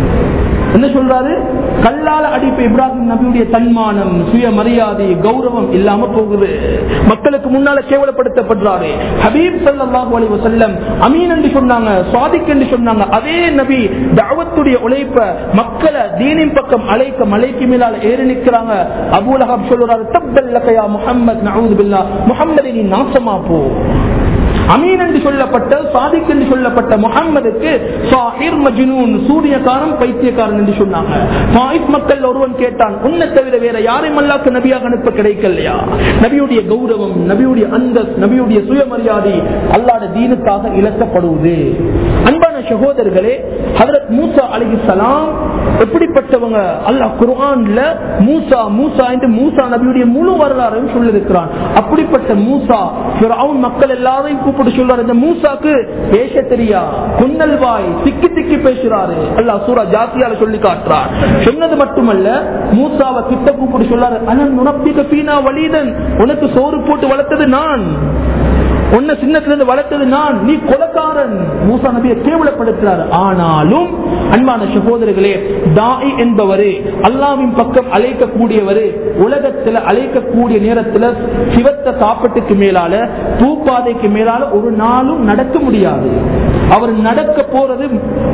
என்ன சொல்றாரு கல்லால அடிப்பு இப்ராஹிம் நபியுடைய தன்மானம் சுயமரியாதை கௌரவம் இல்லாம போகுது மக்களுக்கு முன்னால கேவலப்படுத்தப்படுறாரு ஹபீப் ஸல்லல்லாஹு அலைஹி வஸல்லம் அமீன் என்று சொன்னாங்க சாதிக் என்று சொன்னாங்க அதே நபி தஅவத்துடைய உழைப்ப மக்களை தீனின் பக்கம் அழைக்க மலைக்கு மேலால ஏறி நிற்கிறாங்க அபூலஹப் சொல்றாரு தப்பல் லக்கயா முஹம்மத் நஊது பில்லாஹ் முஹம்மதே நீ நாசமா போ அமீன் என்று சொல்லப்பட்ட சாதிக் என்று சொல்லப்பட்ட முகம்மதுக்கு சாஹிர் மஜ்னூன் சூரியகாரன் பைத்தியக்காரன் என்று சொன்னாங்க தாயிப் மக்கள் ஒருவன் கேட்டான் உன்னை தவிர வேற யாரையும் அல்லாக்கு நபியாக அனுப்ப கிடைக்கலையா நபியுடைய கௌரவம் நபியுடைய அந்தஸ் நபியுடைய சுயமரியாதை அல்லாட தீனுக்காக இழக்கப்படுவது அன்பான சகோதரர்களே ஹதரத் மூசா அலிஹிசலாம் எப்படிப்பட்டவங்க அல்லாஹ் குர்ஆன்ல மூசா மூசா என்று மூசா நபியுடைய முழு வரலாறையும் சொல்லியிருக்கிறான் அப்படிப்பட்ட மூசா ஃபிரௌன் மக்கள் எல்லாரையும் கூப்பிட்டு சொல்றாரு இந்த மூசாக்கு பேச தெரியா குன்னல் வாய் திக்கி திக்கி பேசுறாரு அல்லாஹ் சூரா ஜாத்தியால சொல்லி காட்டுறார் சொன்னது மட்டுமல்ல மூசாவை கிட்ட கூப்பிட்டு சொல்றாரு அனன் நுணப்பிக்க பீனா வலிதன் உனக்கு சோறு போட்டு வளர்த்தது நான் உன்னை சின்னத்துல இருந்து வளர்த்தது நான் நீ கொலக்காரன் மூசா நபியை கேவலப்படுத்துறாரு ஆனாலும் அன்பான சகோதரர்களே தாய் என்பவரே அல்லாவின் பக்கம் அழைக்கக்கூடியவரு உலகத்துல அழைக்கக்கூடிய நேரத்துல சிவத்த சாப்பாட்டுக்கு மேலால பூப்பாதைக்கு மேலால ஒரு நாளும் நடக்க முடியாது அவர் நடக்க போறது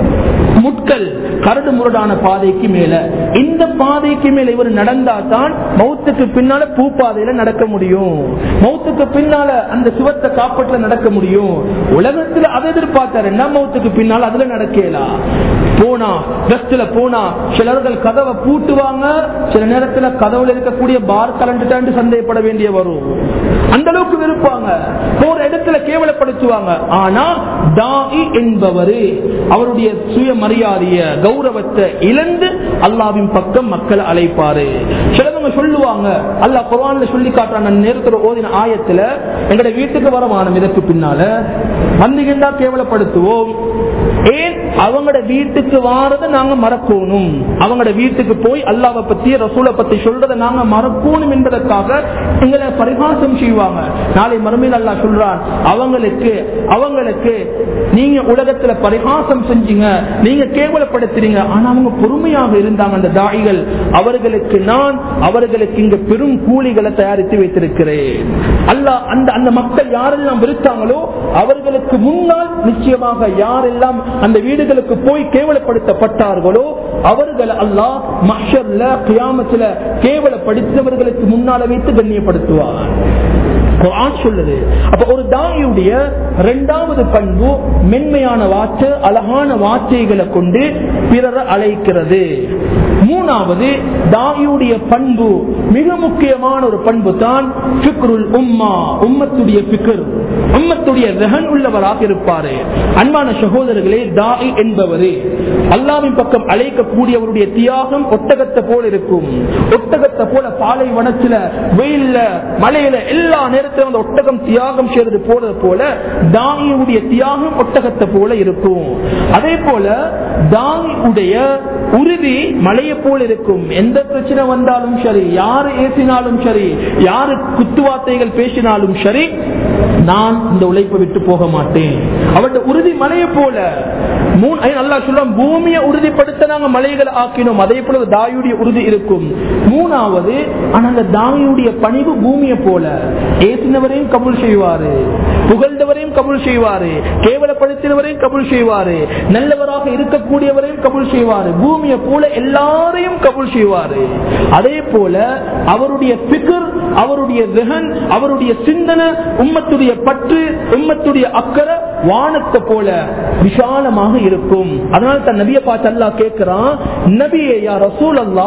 முட்கள் கரடு முரடான பாதைக்கு மேல இந்த பாதைக்கு மேல இவர் நடந்தா தான் மௌத்துக்கு பின்னால பூ பாதையில நடக்க முடியும் மௌத்துக்கு பின்னால அந்த சிவத்தை காப்பட்டுல நடக்க முடியும் உலகத்துல அதை எதிர்பார்த்தாரு என்ன மௌத்துக்கு பின்னால அதுல நடக்கலாம் போனா பஸ்ல போனா சிலர்கள் கதவை பூட்டுவாங்க சில நேரத்துல கதவுல இருக்கக்கூடிய பார் கலண்டுட்டாண்டு சந்தேகப்பட வேண்டிய வரும் அந்த அளவுக்கு விருப்பாங்க போற இடத்துல கேவலப்படுத்துவாங்க ஆனா தாஇ என்பவரு அவருடைய சுயமரியாதைய கௌரவத்தை இழந்து அல்லாவின் பக்கம் மக்களை அழைப்பாரு சிலவங்க சொல்லுவாங்க அல்லாஹ் குர்ஆன்ல சொல்லி காட்டுறான் நேரத்துல ஓதின ஆயத்துல எங்கட வீட்டுக்கு வரவானம் இதற்கு பின்னால வந்தீங்கன்னா கேவலப்படுத்துவோம் ஏன் அவங்களோட வீட்டுக்கு வாரத நாங்க மறக்கணும் அவங்களோட வீட்டுக்கு போய் அல்லாவை பத்தி ரசூலை பத்தி சொல்றதை நாங்க மறக்கணும் என்பதற்காக எங்களை பரிகாசம் செய்வாங்க நாளை மறுமையில் அல்லா சொல்றான் அவங்களுக்கு அவங்களுக்கு நீங்க உலகத்துல பரிகாசம் செஞ்சீங்க நீங்க கேவலப்படுத்துறீங்க ஆனா அவங்க பொறுமையாக இருந்தாங்க அந்த தாயிகள் அவர்களுக்கு நான் அவர்களுக்கு இங்க பெரும் கூலிகளை தயாரித்து வைத்திருக்கிறேன் அல்ல அந்த அந்த மக்கள் யாரெல்லாம் விருத்தாங்களோ அவர்களுக்கு முன்னால் நிச்சயமாக யாரெல்லாம் அந்த வீடுகளுக்கு போய் கேவலப்படுத்தப்பட்டார்களோ அவர்கள் அல்லாஹ் மஷர்ல கியாமத்துல கேவலப்படுத்தவர்களுக்கு முன்னால வைத்து கண்ணியப்படுத்துவார் குர்ஆன் சொல்லுது அப்ப ஒரு தாயுடைய இரண்டாவது பண்பு மென்மையான வார்த்தை அழகான வார்த்தைகளை கொண்டு பிறரை அழைக்கிறது மூணாவது தாயுடைய பண்பு மிக முக்கியமான ஒரு பண்பு தான் ஃபிக்ருல் உம்மா உம்மத்துடைய ஃபிக்ர் உம்மத்துடைய ரகன் உள்ளவராக இருப்பாரு அன்பான சகோதரர்களே தாய் என்பவரே அல்லாவின் பக்கம் அழைக்கக்கூடியவருடைய தியாகம் ஒட்டகத்தை போல இருக்கும் ஒட்டகத்தை போல பாலை வனத்துல வெயில்ல மலையில எல்லா நேரத்திலும் அந்த ஒட்டகம் தியாகம் செய்யறது போறது போல தாயியுடைய தியாகம் ஒட்டகத்தை போல இருக்கும் அதே போல தாயியுடைய உறுதி மலையை போல இருக்கும் எந்த பிரச்சனை வந்தாலும் சரி யாரு ஏசினாலும் சரி யாரு குத்துவார்த்தைகள் பேசினாலும் சரி நான் இந்த உழைப்பை விட்டு போக மாட்டேன் அவருடைய உறுதி மலையை போல மூணு நல்லா சொல்றோம் பூமியை உறுதிப்படுத்த நாங்க மலைகளை ஆக்கினோம் அதே போல தாயுடைய உறுதி இருக்கும் மூணாவது ஆனா அந்த தாயுடைய பணிவு பூமியை போல ஏசினவரையும் கபுல் செய்வாரு புகழ்ந்தவரையும் கபுல் செய்வாரு கேவலப்படுத்தினவரையும் கபுல் செய்வாரு நல்லவராக இருக்கக்கூடியவரையும் கபுல் செய்வாரு பூமியை போல எல்லாரையும் கபுல் செய்வாரு அதே போல அவருடைய பிகர் அவருடைய வெகன் அவருடைய சிந்தனை உம்மத்துடைய பற்று உம்மத்துடைய அக்கறை வானத்தை போல விசாலமாக இருக்கும் அதனால தன் நபிய பார்த்து அல்லா கேட்கிறான் நபியே யா ரசூல் அல்லா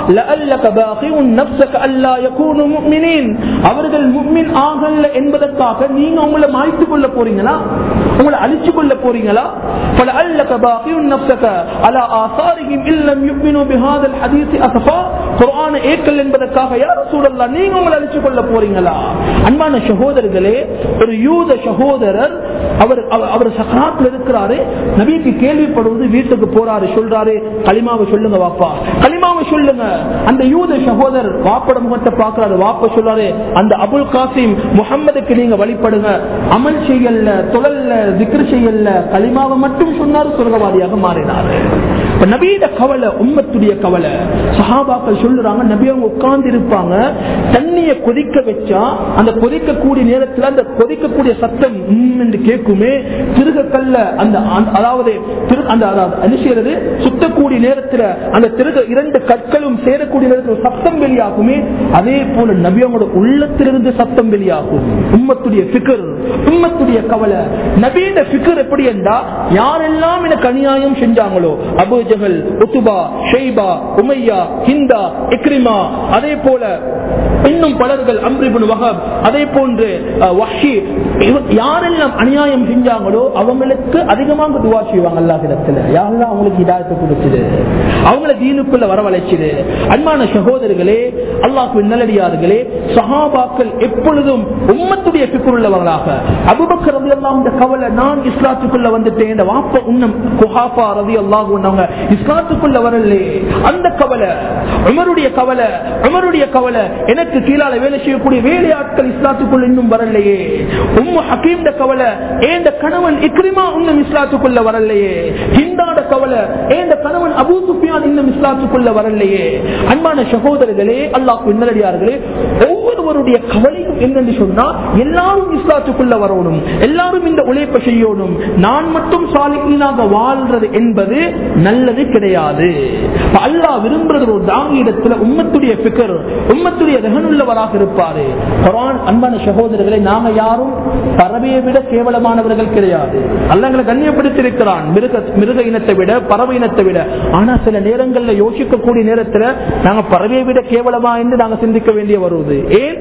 அவர்கள் முக்மின் ஆகல என்பதற்காக நீங்க உங்களை மாய்த்து கொள்ள போறீங்களா உங்களை அழிச்சு கொள்ள போறீங்களா பல அல்ல கபாகியும் நப்சக அலா ஆசாரியும் இல்லம் யுக்மினு பிஹாதல் ஹதீசி அசஃபா குர்ஆன ஏக்கல் என்பதற்காக யார் சூழல்லா நீங்க உங்களை அழிச்சு கொள்ள போறீங்களா அன்பான சகோதரர்களே ஒரு யூத சகோதரர் அவர் அவர் சக்கராத்தில் இருக்கிறாரு நபிக்கு கேள்விப்படுவது வீட்டுக்கு போறாரு சொல்றாரு களிமாவை சொல்லுங்க வாப்பா களிமாவை சொல்லுங்க அந்த யூத சகோதரர் வாப்பட முகத்தை பார்க்கிறாரு வாப்ப சொல்றாரு அந்த அபுல் காசிம் முகம்மதுக்கு நீங்க வழிபடுங்க அமல் செய்யல தொழல்ல திக்ரு செய்யல களிமாவை மட்டும் சொன்னாரு சுரகவாதியாக மாறினாரு நபீட கவலை உம்மத்துடைய கவலை சஹாபாக்கள் சொல்லுறாங்க நபி அவங்க உட்கார்ந்து இருப்பாங்க தண்ணிய கொதிக்க வச்சா அந்த கொதிக்கக்கூடிய நேரத்தில் அந்த கொதிக்கக்கூடிய சத்தம் என்று கேட்குமே திருக கல்ல அந்த அதாவது அந்த அனுசரிறது சுத்தக்கூடிய நேரத்தில் அந்த திருக இரண்டு கற்களும் சேரக்கூடிய நேரத்தில் சத்தம் வெளியாகுமே அதே போல நபி அவங்களோட உள்ளத்திலிருந்து சத்தம் வெளியாகும் உம்மத்துடைய பிகர் உம்மத்துடைய கவலை நபீட பிகர் எப்படி என்றா யாரெல்லாம் எனக்கு அநியாயம் செஞ்சாங்களோ அபு ஜஹல் உத்துபா ஷெய்பா உமையா ஹிந்தா இக்ரிமா அதே போல இன்னும் பலர்கள் அம்ரிபுன் வஹப் அதே போன்று வஹி யாரெல்லாம் அநியாயம் செஞ்சாங்களோ அவங்களுக்கு அதிகமாக துவா செய்வாங்க அல்லாஹிடத்துல யாரெல்லாம் அவங்களுக்கு இதாயத்தை கொடுக்குது அவங்கள தீனுக்குள்ள வரவழைச்சுது அன்பான சகோதரர்களே அல்லாஹு நல்லடியார்களே சஹாபாக்கள் எப்பொழுதும் உம்மத்துடைய பிக்குள்ளவர்களாக அபுபக்கர் ரவி அல்லாஹ் கவலை நான் இஸ்லாத்துக்குள்ள வந்துட்டேன் இந்த வாப்ப உன்னம் குஹாஃபா ரவி அல்லாஹ் உன்னவங்க இஸ்லாத்துக்குள்ள வரலே அந்த கவலை உமருடைய கவலை உமருடைய கவலை எனக்கு கீழால வேலை செய்யக்கூடிய வேலையாட்கள் இஸ்லாத்துக்குள்ள இன்னும் வரலையே உம்மு ஹக்கீம் கவலை ஏந்த கணவன் இக்ரிமா இன்னும் இஸ்லாத்துக்குள்ள வரலையே ஹிந்தாட கவலை ஏந்த கணவன் அபூ சுஃபியான் இன்னும் இஸ்லாத்துக்குள்ள வரலையே அன்பான சகோதரர்களே அல்லாஹ் நல்லடியார்களே ஒவ்வொருவருடைய கவலையும் என்னன்னு சொன்னா எல்லாரும் இஸ்லாத்துக்குள்ள வரணும் எல்லாரும் இந்த உழைப்பை செய்யணும் நான் மட்டும் சாலிகீனாக வாழ்றது என்பது நல்லது கிடையாது அல்லாஹ் விரும்புறது ஒரு தாங்கி இடத்துல உம்மத்துடைய பிக்கர் உம்மத்துடைய ரகனுள்ளவராக இருப்பாரு குரான் அன்பான சகோதரர்களை நாம யாரும் பறவையை விட கேவலமானவர்கள் கிடையாது அல்லங்களை கண்ணியப்படுத்தியிருக்கிறான் மிருக மிருக இனத்தை விட பறவை இனத்தை விட ஆனா சில நேரங்கள்ல யோசிக்கக்கூடிய நேரத்துல நாங்க பறவையை விட கேவலமா என்று நாங்க சிந்திக்க வேண்டிய வருவது ஏன்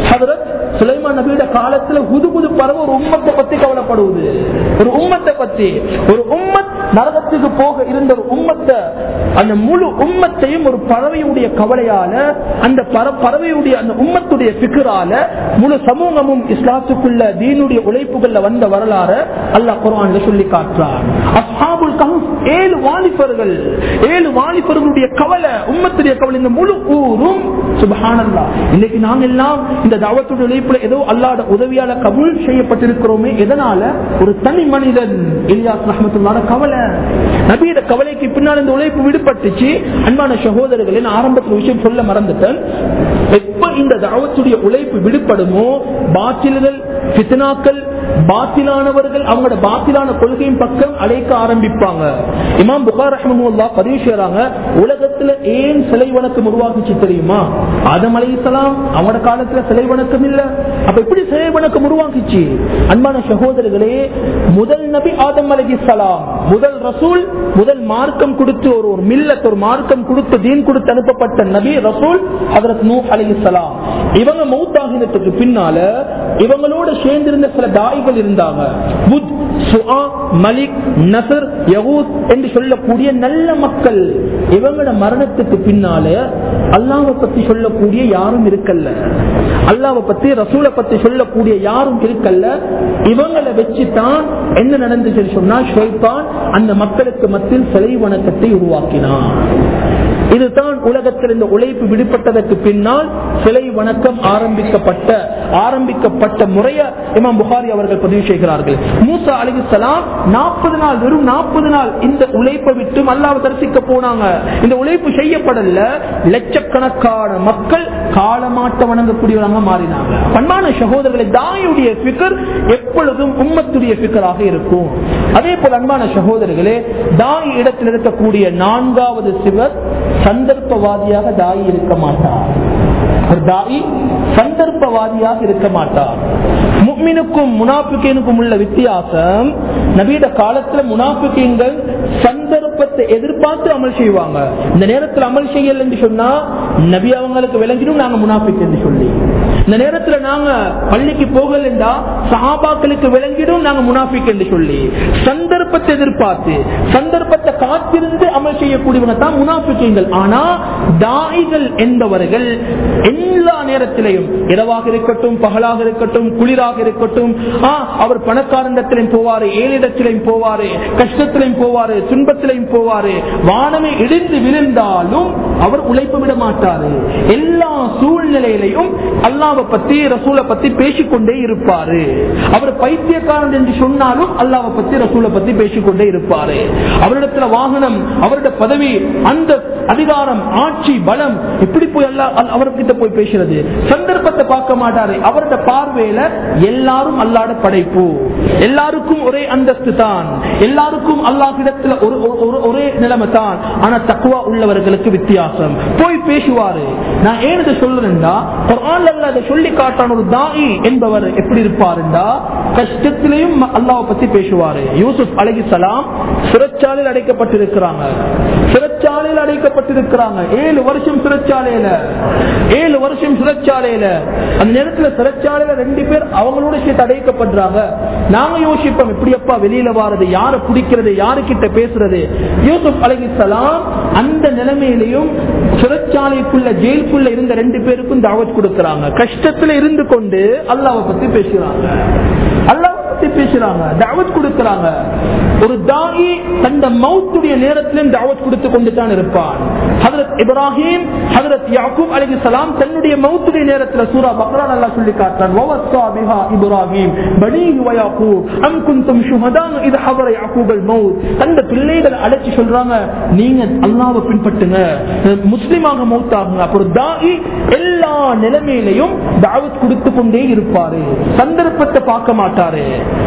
சுலைமான் நபியோட காலத்துல புது புது பறவை ஒரு உம்மத்தை பத்தி கவலைப்படுவது ஒரு உம்மத்தை பத்தி ஒரு உம்மத் நரகத்துக்கு போக இருந்த ஒரு உம்மத்தை அந்த முழு உம்மத்தையும் ஒரு பறவையுடைய கவலையால அந்த பறவையுடைய அந்த உம்மத்துடைய பிக்கரால முழு சமூகமும் இஸ்லாத்துக்குள்ள தீனுடைய உழைப்புகள்ல வந்த வரலாறு அல்லாஹ் குரான்ல சொல்லி காட்டுறார் அஸ்ஹாபுல் கஹஃப் ஏழு வாலிபர்கள் ஏழு வாலிபர்களுடைய கவலை உம்மத்துடைய கவலை இந்த முழு ஊரும் சுபஹானல்லா இன்னைக்கு நாங்க எல்லாம் இந்த தாவத்துடைய உழைப்புல ஏதோ அல்லாட உதவியால கபூல் செய்யப்பட்டிருக்கிறோமே எதனால ஒரு தனி மனிதன் இலியாஸ் ரஹமத்துல்லாட கவலை நபியோட கவலைக்கு பின்னால் இந்த உழைப்பு விடுபட்டுச்சு அன்பான சகோதரர்களே நான் ஆரம்பத்தில் விஷயம் சொல்ல மறந்துட்டேன் எப்ப இந்த தாவத்துடைய உழைப்பு விடுபடுமோ பாத்தில்கள் பித்னாக்கள் பாத்திலானவர்கள் அவங்களோட பாத்திலான கொள்கையின் பக்கம் அழைக்க ஆரம்பிப்பாங்க இமாம் புகார் ரஹமுல்லா பதிவு செய்யறாங்க உலகத்துல ஏன் சிலை வணக்கம் உருவாக்குச்சு தெரியுமா ஆதம் அலைசலாம் அவங்களோட காலத்துல சிலை வணக்கம் இல்ல அப்ப எப்படி சிலை வணக்கம் உருவாக்குச்சு அன்பான சகோதரர்களே முதல் நபி ஆதம் அலைசலாம் முதல் ரசூல் முதல் மார்க்கம் கொடுத்து ஒரு ஒரு மில்லத் ஒரு மார்க்கம் கொடுத்து தீன் கொடுத்து அனுப்பப்பட்ட நபி ரசூல் ஹதரத் நூ அலைசலாம் இவங்க மௌத்தாகினத்துக்கு பின்னால இவங்களோட சேர்ந்திருந்த சில தாய்கள் இருந்தாங்க புத் சுஆ மலிக் நசர் யகூத் என்று சொல்லக்கூடிய நல்ல மக்கள் இவங்களோட மரணத்துக்கு பின்னால அல்லாவை பத்தி சொல்லக்கூடிய யாரும் இருக்கல்ல அல்லாவை பத்தி ரசூலை பத்தி சொல்லக்கூடிய யாரும் இருக்கல்ல இவங்களை வச்சுதான் என்ன நடந்துச்சு சொன்னா ஷைத்தான் அந்த மக்களுக்கு மத்தியில் சிலை வணக்கத்தை உருவாக்கினான் இதுதான் உலகத்தில் இந்த உழைப்பு விடுபட்டதற்கு பின்னால் சிலை வணக்கம் ஆரம்பிக்கப்பட்ட ஆரம்பிக்கப்பட்ட முறைய இமாம் புகாரி அவர்கள் பதிவு செய்கிறார்கள் மூசா அலிசலாம் நாற்பது நாள் வெறும் நாற்பது நாள் இந்த உழைப்பை விட்டு அல்லாவை தரிசிக்க போனாங்க இந்த உழைப்பு செய்யப்படல லட்சக்கணக்கான மக்கள் காலமாட்ட வணங்கக்கூடியவராக மாறினாங்க பண்பான சகோதரர்களை தாயுடைய பிக்கர் எப்பொழுதும் உம்மத்துடைய பிக்கராக இருக்கும் அதே போல அன்பான சகோதரர்களே தாய் இடத்தில் இருக்கக்கூடிய நான்காவது சிவர் சந்தர்ப்பவாதியாக தாய் இருக்க மாட்டார் ஒரு தாய் சந்தர்ப்பவாதியாக இருக்க மாட்டார் முக்மினுக்கும் முனாபிக்கனுக்கும் உள்ள வித்தியாசம் நவீன காலத்துல முனாபிக்கங்கள் சந்தர்ப்பத்தை எதிர்பார்த்து அமல் செய்வாங்க இந்த நேரத்தில் அமல் செய்யல என்று சொன்னா நபி அவங்களுக்கு விளங்கிடும் நாங்க முனாபிக் என்று சொல்லி இந்த நேரத்துல நாங்க பள்ளிக்கு போகலண்டா சஹாபாக்களுக்கு விளங்கிடும் நாங்க முனாபிக் என்று சொல்லி சந்தர்ப்பத்தை எதிர்பார்த்து சந்தர்ப்பத்தை காத்திருந்து அமல் செய்யக்கூடியவங்க தான் முனாபிக்கங்கள் ஆனா தாய்கள் என்பவர்கள் எல்லா நேரத்திலையும் இரவாக இருக்கட்டும் பகலாக இருக்கட்டும் குளிராக இருக்கட்டும் ஆ, அவர் பணக்காரண்டத்திலையும் போவாரு ஏழிடத்திலையும் போவாரு கஷ்டத்திலையும் போவாரு துன்பத்திலையும் போவாரு வானமே இடிந்து விழுந்தாலும் அவர் உழைப்பு விட மாட்டாரு எல்லா சூழ்நிலையிலையும் அல்லாவை பத்தி ரசூலை பத்தி பேசிக்கொண்டே இருப்பாரு அவர் பைத்தியக்காரன் என்று சொன்னாலும் அல்லாவை பத்தி ரசூலை பத்தி பேசிக்கொண்டே இருப்பாரு அவரிடத்துல வாகனம் அவருடைய பதவி அந்த அதிகாரம் ஆட்சி பலம் இப்படி போய் அல்லா அல்- அவர்கிட்ட போய் பேசுறது சந்தர்ப்பத்தை பார்க்க மாட்டாரு அவருடைய பார்வையில எல்லாரும் அல்லாட படைப்பு எல்லாருக்கும் ஒரே அந்தஸ்து தான் எல்லாருக்கும் அல்லாஹிடத்துல ஒரு ஒரு- ஒரு- ஒரே நிலைமை தான் ஆனா தக்குவா உள்ளவர்களுக்கு வித்தியாசம் போய் பேசுவாரு நான் ஏன் இதை சொல்றேன்டா குர்ஆன்ல அல்லாஹ் இதை சொல்லி காட்டான ஒரு தாயி என்பவர் எப்படி இருப்பாருண்டா கஷ்டத்திலையும் அல்லாஹ் பத்தி பேசுவாரு யூசுப் அலைஹிஸ்ஸலாம் சிறைச்சாலையில் அடைக்கப்பட்டிருக்கிறாங்க சிறைச்சாலையில் அடைக்கப்பட்டிருக்கிறாங்க ஏழு வருஷம் சிறைச்சாலையில ஏழு வருஷம் சிறைச்சாலையில அந்த நேரத்துல சிறைச்சாலையில ரெண்டு பேர் அவங்களோட சேர்த்து அடைக்கப்படுறாங்க நாங்க யோசிப்போம் எப்படியப்பா வெளியில வாரது யாரை பிடிக்கிறது யாரு கிட்ட பேசுறது யூசுப் அலைஹிஸ்ஸலாம் அந்த நிலைமையிலையும் சிறைச்சாலைக்குள்ள ஜெயிலுக்குள்ள இருந்த ரெண்டு பேருக்கும் தாவத் கொடுக்கறாங்க கஷ்டத்துல இருந்து கொண்டு அல்லாவை பத்தி பேசுறாங்க அல்லாவை பத்தி பேசுறாங்க தாவத் கொடுக்கறாங்க ஒரு தாயி தந்த மௌத்துடைய நேரத்திலும் தாவத் கொடுத்து கொண்டு தான் இருப்பான் ஹதரத் இப்ராஹிம் ஹதரத் யாக்கூப் அலைஹிஸ்ஸலாம் தன்னுடைய மௌத்துடைய நேரத்துல சூரா பக்ரான் அல்லாஹ் சொல்லி காட்டுறான் வவஸ்ஸா பிஹா இப்ராஹிம் பனீஹி வ யாக்கூப் அம் குன்தும் ஷுஹதா இத ஹதர யாக்கூப் அல் மௌத் தந்த பிள்ளைகளை அழைச்சு சொல்றாங்க நீங்க அல்லாஹ்வை பின்பற்றுங்க முஸ்லிமாக மௌத்தாகுங்க அப்ப ஒரு தாயி எல்லா நிலைமையிலையும் தாவத் கொடுத்து கொண்டே இருப்பாரு சந்தர்ப்பத்தை பார்க்க மாட்டாரு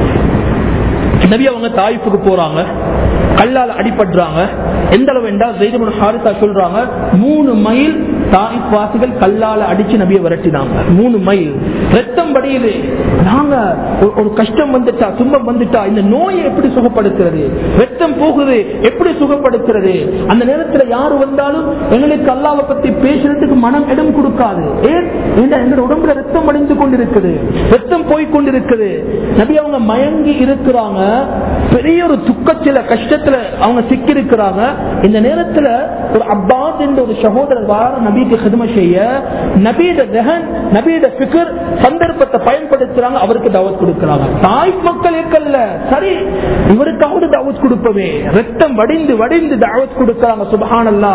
நபி அவங்க தாய்ப்புக்கு போறாங்க கல்லால் அடிபடுறாங்க எந்த அளவு என்றால் ஜெய்தமுன் ஹாரிசா சொல்றாங்க மூணு மைல் தாயிப் வாசிகள் கல்லால அடிச்சு நபியை விரட்டினாங்க மூணு மைல் ரத்தம் படியுது நாங்க ஒரு- ஒரு கஷ்டம் வந்துட்டா துன்பம் வந்துட்டா இந்த நோயை எப்படி சுகப்படுத்துறது ரத்தம் போகுது எப்படி சுகப்படுத்துறது அந்த நேரத்துல யாரு வந்தாலும் எங்களுக்கு அல்லாவை பத்தி பேசுறதுக்கு மனம் இடம் கொடுக்காது ஏன் ஏண்டா எங்க உடம்புல ரத்தம் அடைந்து கொண்டிருக்குது ரத்தம் போய் கொண்டிருக்குது நபி அவங்க மயங்கி இருக்கிறாங்க பெரிய ஒரு துக்கத்துல கஷ்டத்துல அவங்க சிக்கி இருக்கிறாங்க இந்த நேரத்துல ஒரு அப்பாஸ் என்ற ஒரு சகோதரர் வார நபிக்கு ஹிதம செய்ய நபீட ரெஹன் நபீட பிகர் சந்தர்ப்பத்தை பயன்படுத்துறாங்க அவருக்கு தாவத் கொடுக்கிறாங்க தாய் மக்கள் இருக்கல்ல சரி இவருக்காவது தாவத் கொடுப்பவே ரத்தம் வடிந்து வடிந்து தாவத் கொடுக்கிறாங்க சுபஹானல்லா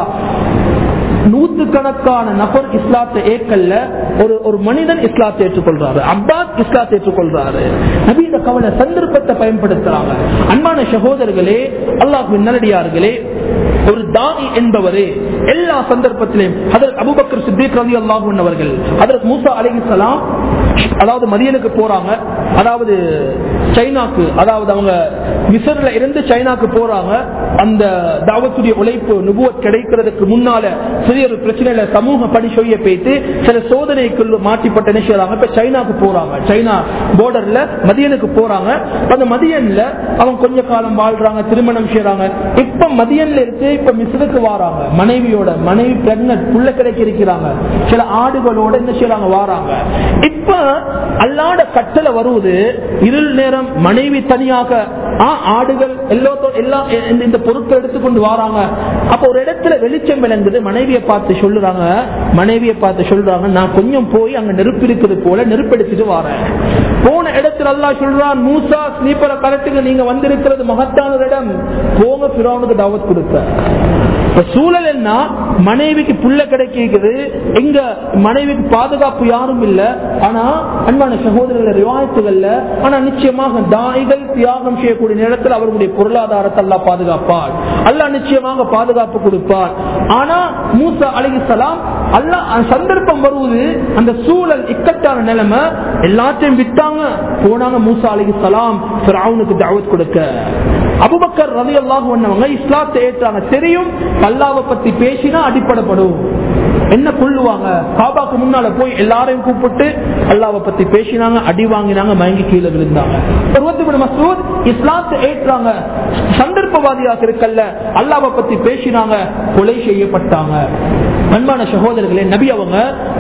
நூத்துக்கணக்கான நபர் இஸ்லாத்தை ஏற்கல்ல ஒரு ஒரு மனிதன் இஸ்லாத்தை ஏற்றுக்கொள்றாரு அப்பாஸ் இஸ்லாத்தை ஏற்றுக்கொள்றாரு நபீத கவலை சந்தர்ப்பத்தை பயன்படுத்துறாங்க அன்பான சகோதரர்களே அல்லாஹின் நல்லடியார்களே ஒரு தானி என்பவரே எல்லா சந்தர்ப்பத்திலையும் அதற்கு அபுபக்கர் சித்திக் ரவி அல்லாஹூன் அவர்கள் அதற்கு மூசா அலிசலாம் அதாவது மதியனுக்கு போறாங்க அதாவது சைனாக்கு அதாவது அவங்க மிசர்ல இருந்து சைனாக்கு போறாங்க அந்த தாவத்துடைய உழைப்பு நுபுவத் கிடைக்கிறதுக்கு முன்னால சிறிய ஒரு பிரச்சனையில சமூக பணி செய்ய போயிட்டு சில சோதனைக்குள் மாட்டிப்பட்ட என்ன செய்யறாங்க இப்ப சைனாக்கு போறாங்க சைனா போர்டர்ல மதியனுக்கு போறாங்க அந்த மதியன்ல அவங்க கொஞ்ச காலம் வாழ்றாங்க திருமணம் செய்யறாங்க இப்ப மதியன்ல இருந்து இப்ப மிஸ்ருக்கு வாராங்க மனைவியோட மனைவி பிரெக்னட் புள்ள கிடைக்க இருக்கிறாங்க சில ஆடுகளோட என்ன செய்யறாங்க வாராங்க இப்ப அல்லாட கட்டளை வருவது இருள் நேரம் மனைவி தனியாக ஆ, ஆடுகள் எல்லாத்தோ எல்லாம் இந்த- இந்த பொருட்கள் எடுத்துக்கொண்டு வராங்க அப்ப ஒரு இடத்துல வெளிச்சம் விளங்குது மனைவியை பார்த்து சொல்லுறாங்க மனைவியை பார்த்து சொல்றாங்க நான் கொஞ்சம் போய் அங்க நெருப்பு இருக்குது போல நெருப்பு எடுத்துட்டு வரேன் போன இடத்துல அல்லாஹ் சொல்றான் மூசா ஸ்லீப்பரை கரெக்டுக்கு நீங்க வந்திருக்கிறது மகத்தான ஒரு இடம் போங்க பிறவனுக்கு தாவத் கொடுக்க இப்ப சூழல் என்ன மனைவிக்கு புள்ள கிடைக்குது எங்க மனைவிக்கு பாதுகாப்பு யாரும் இல்ல ஆனா அன்பான சகோதரர்கள் ரிவாயத்துகள்ல ஆனா நிச்சயமாக தாய்கள் தியாகம் செய்யக்கூடிய நேரத்தில் அவர்களுடைய பொருளாதாரத்தை அல்லா பாதுகாப்பார் அல்லாஹ் நிச்சயமாக பாதுகாப்பு கொடுப்பார் ஆனா மூசா அலிசலாம் அல்லா சந்தர்ப்பம் வருவது அந்த சூழல் இக்கட்டான நிலைமை எல்லாத்தையும் விட்டாங்க போனாங்க மூசா அலிசலாம் அவனுக்கு தாவத் கொடுக்க அபுபக்கர் ரவி அல்லாஹ் வந்தவங்க இஸ்லாத்தை ஏற்றாங்க தெரியும் அல்லாவை பத்தி பேசினா அடிப்படப்படும் என்ன கொள்ளுவாங்க காபாக்கு முன்னால போய் எல்லாரையும் கூப்பிட்டு அல்லாவை பத்தி பேசினாங்க அடி வாங்கினாங்க மயங்கி கீழே விழுந்தாங்க பருவத்துபின் மசூத் இஸ்லாத்தை ஏற்றாங்க சந்தர்ப்பவாதியாக இருக்கல்ல அல்லாவை பத்தி பேசினாங்க கொலை செய்யப்பட்டாங்க அன்பான சகோதரர்களே நபி அவங்க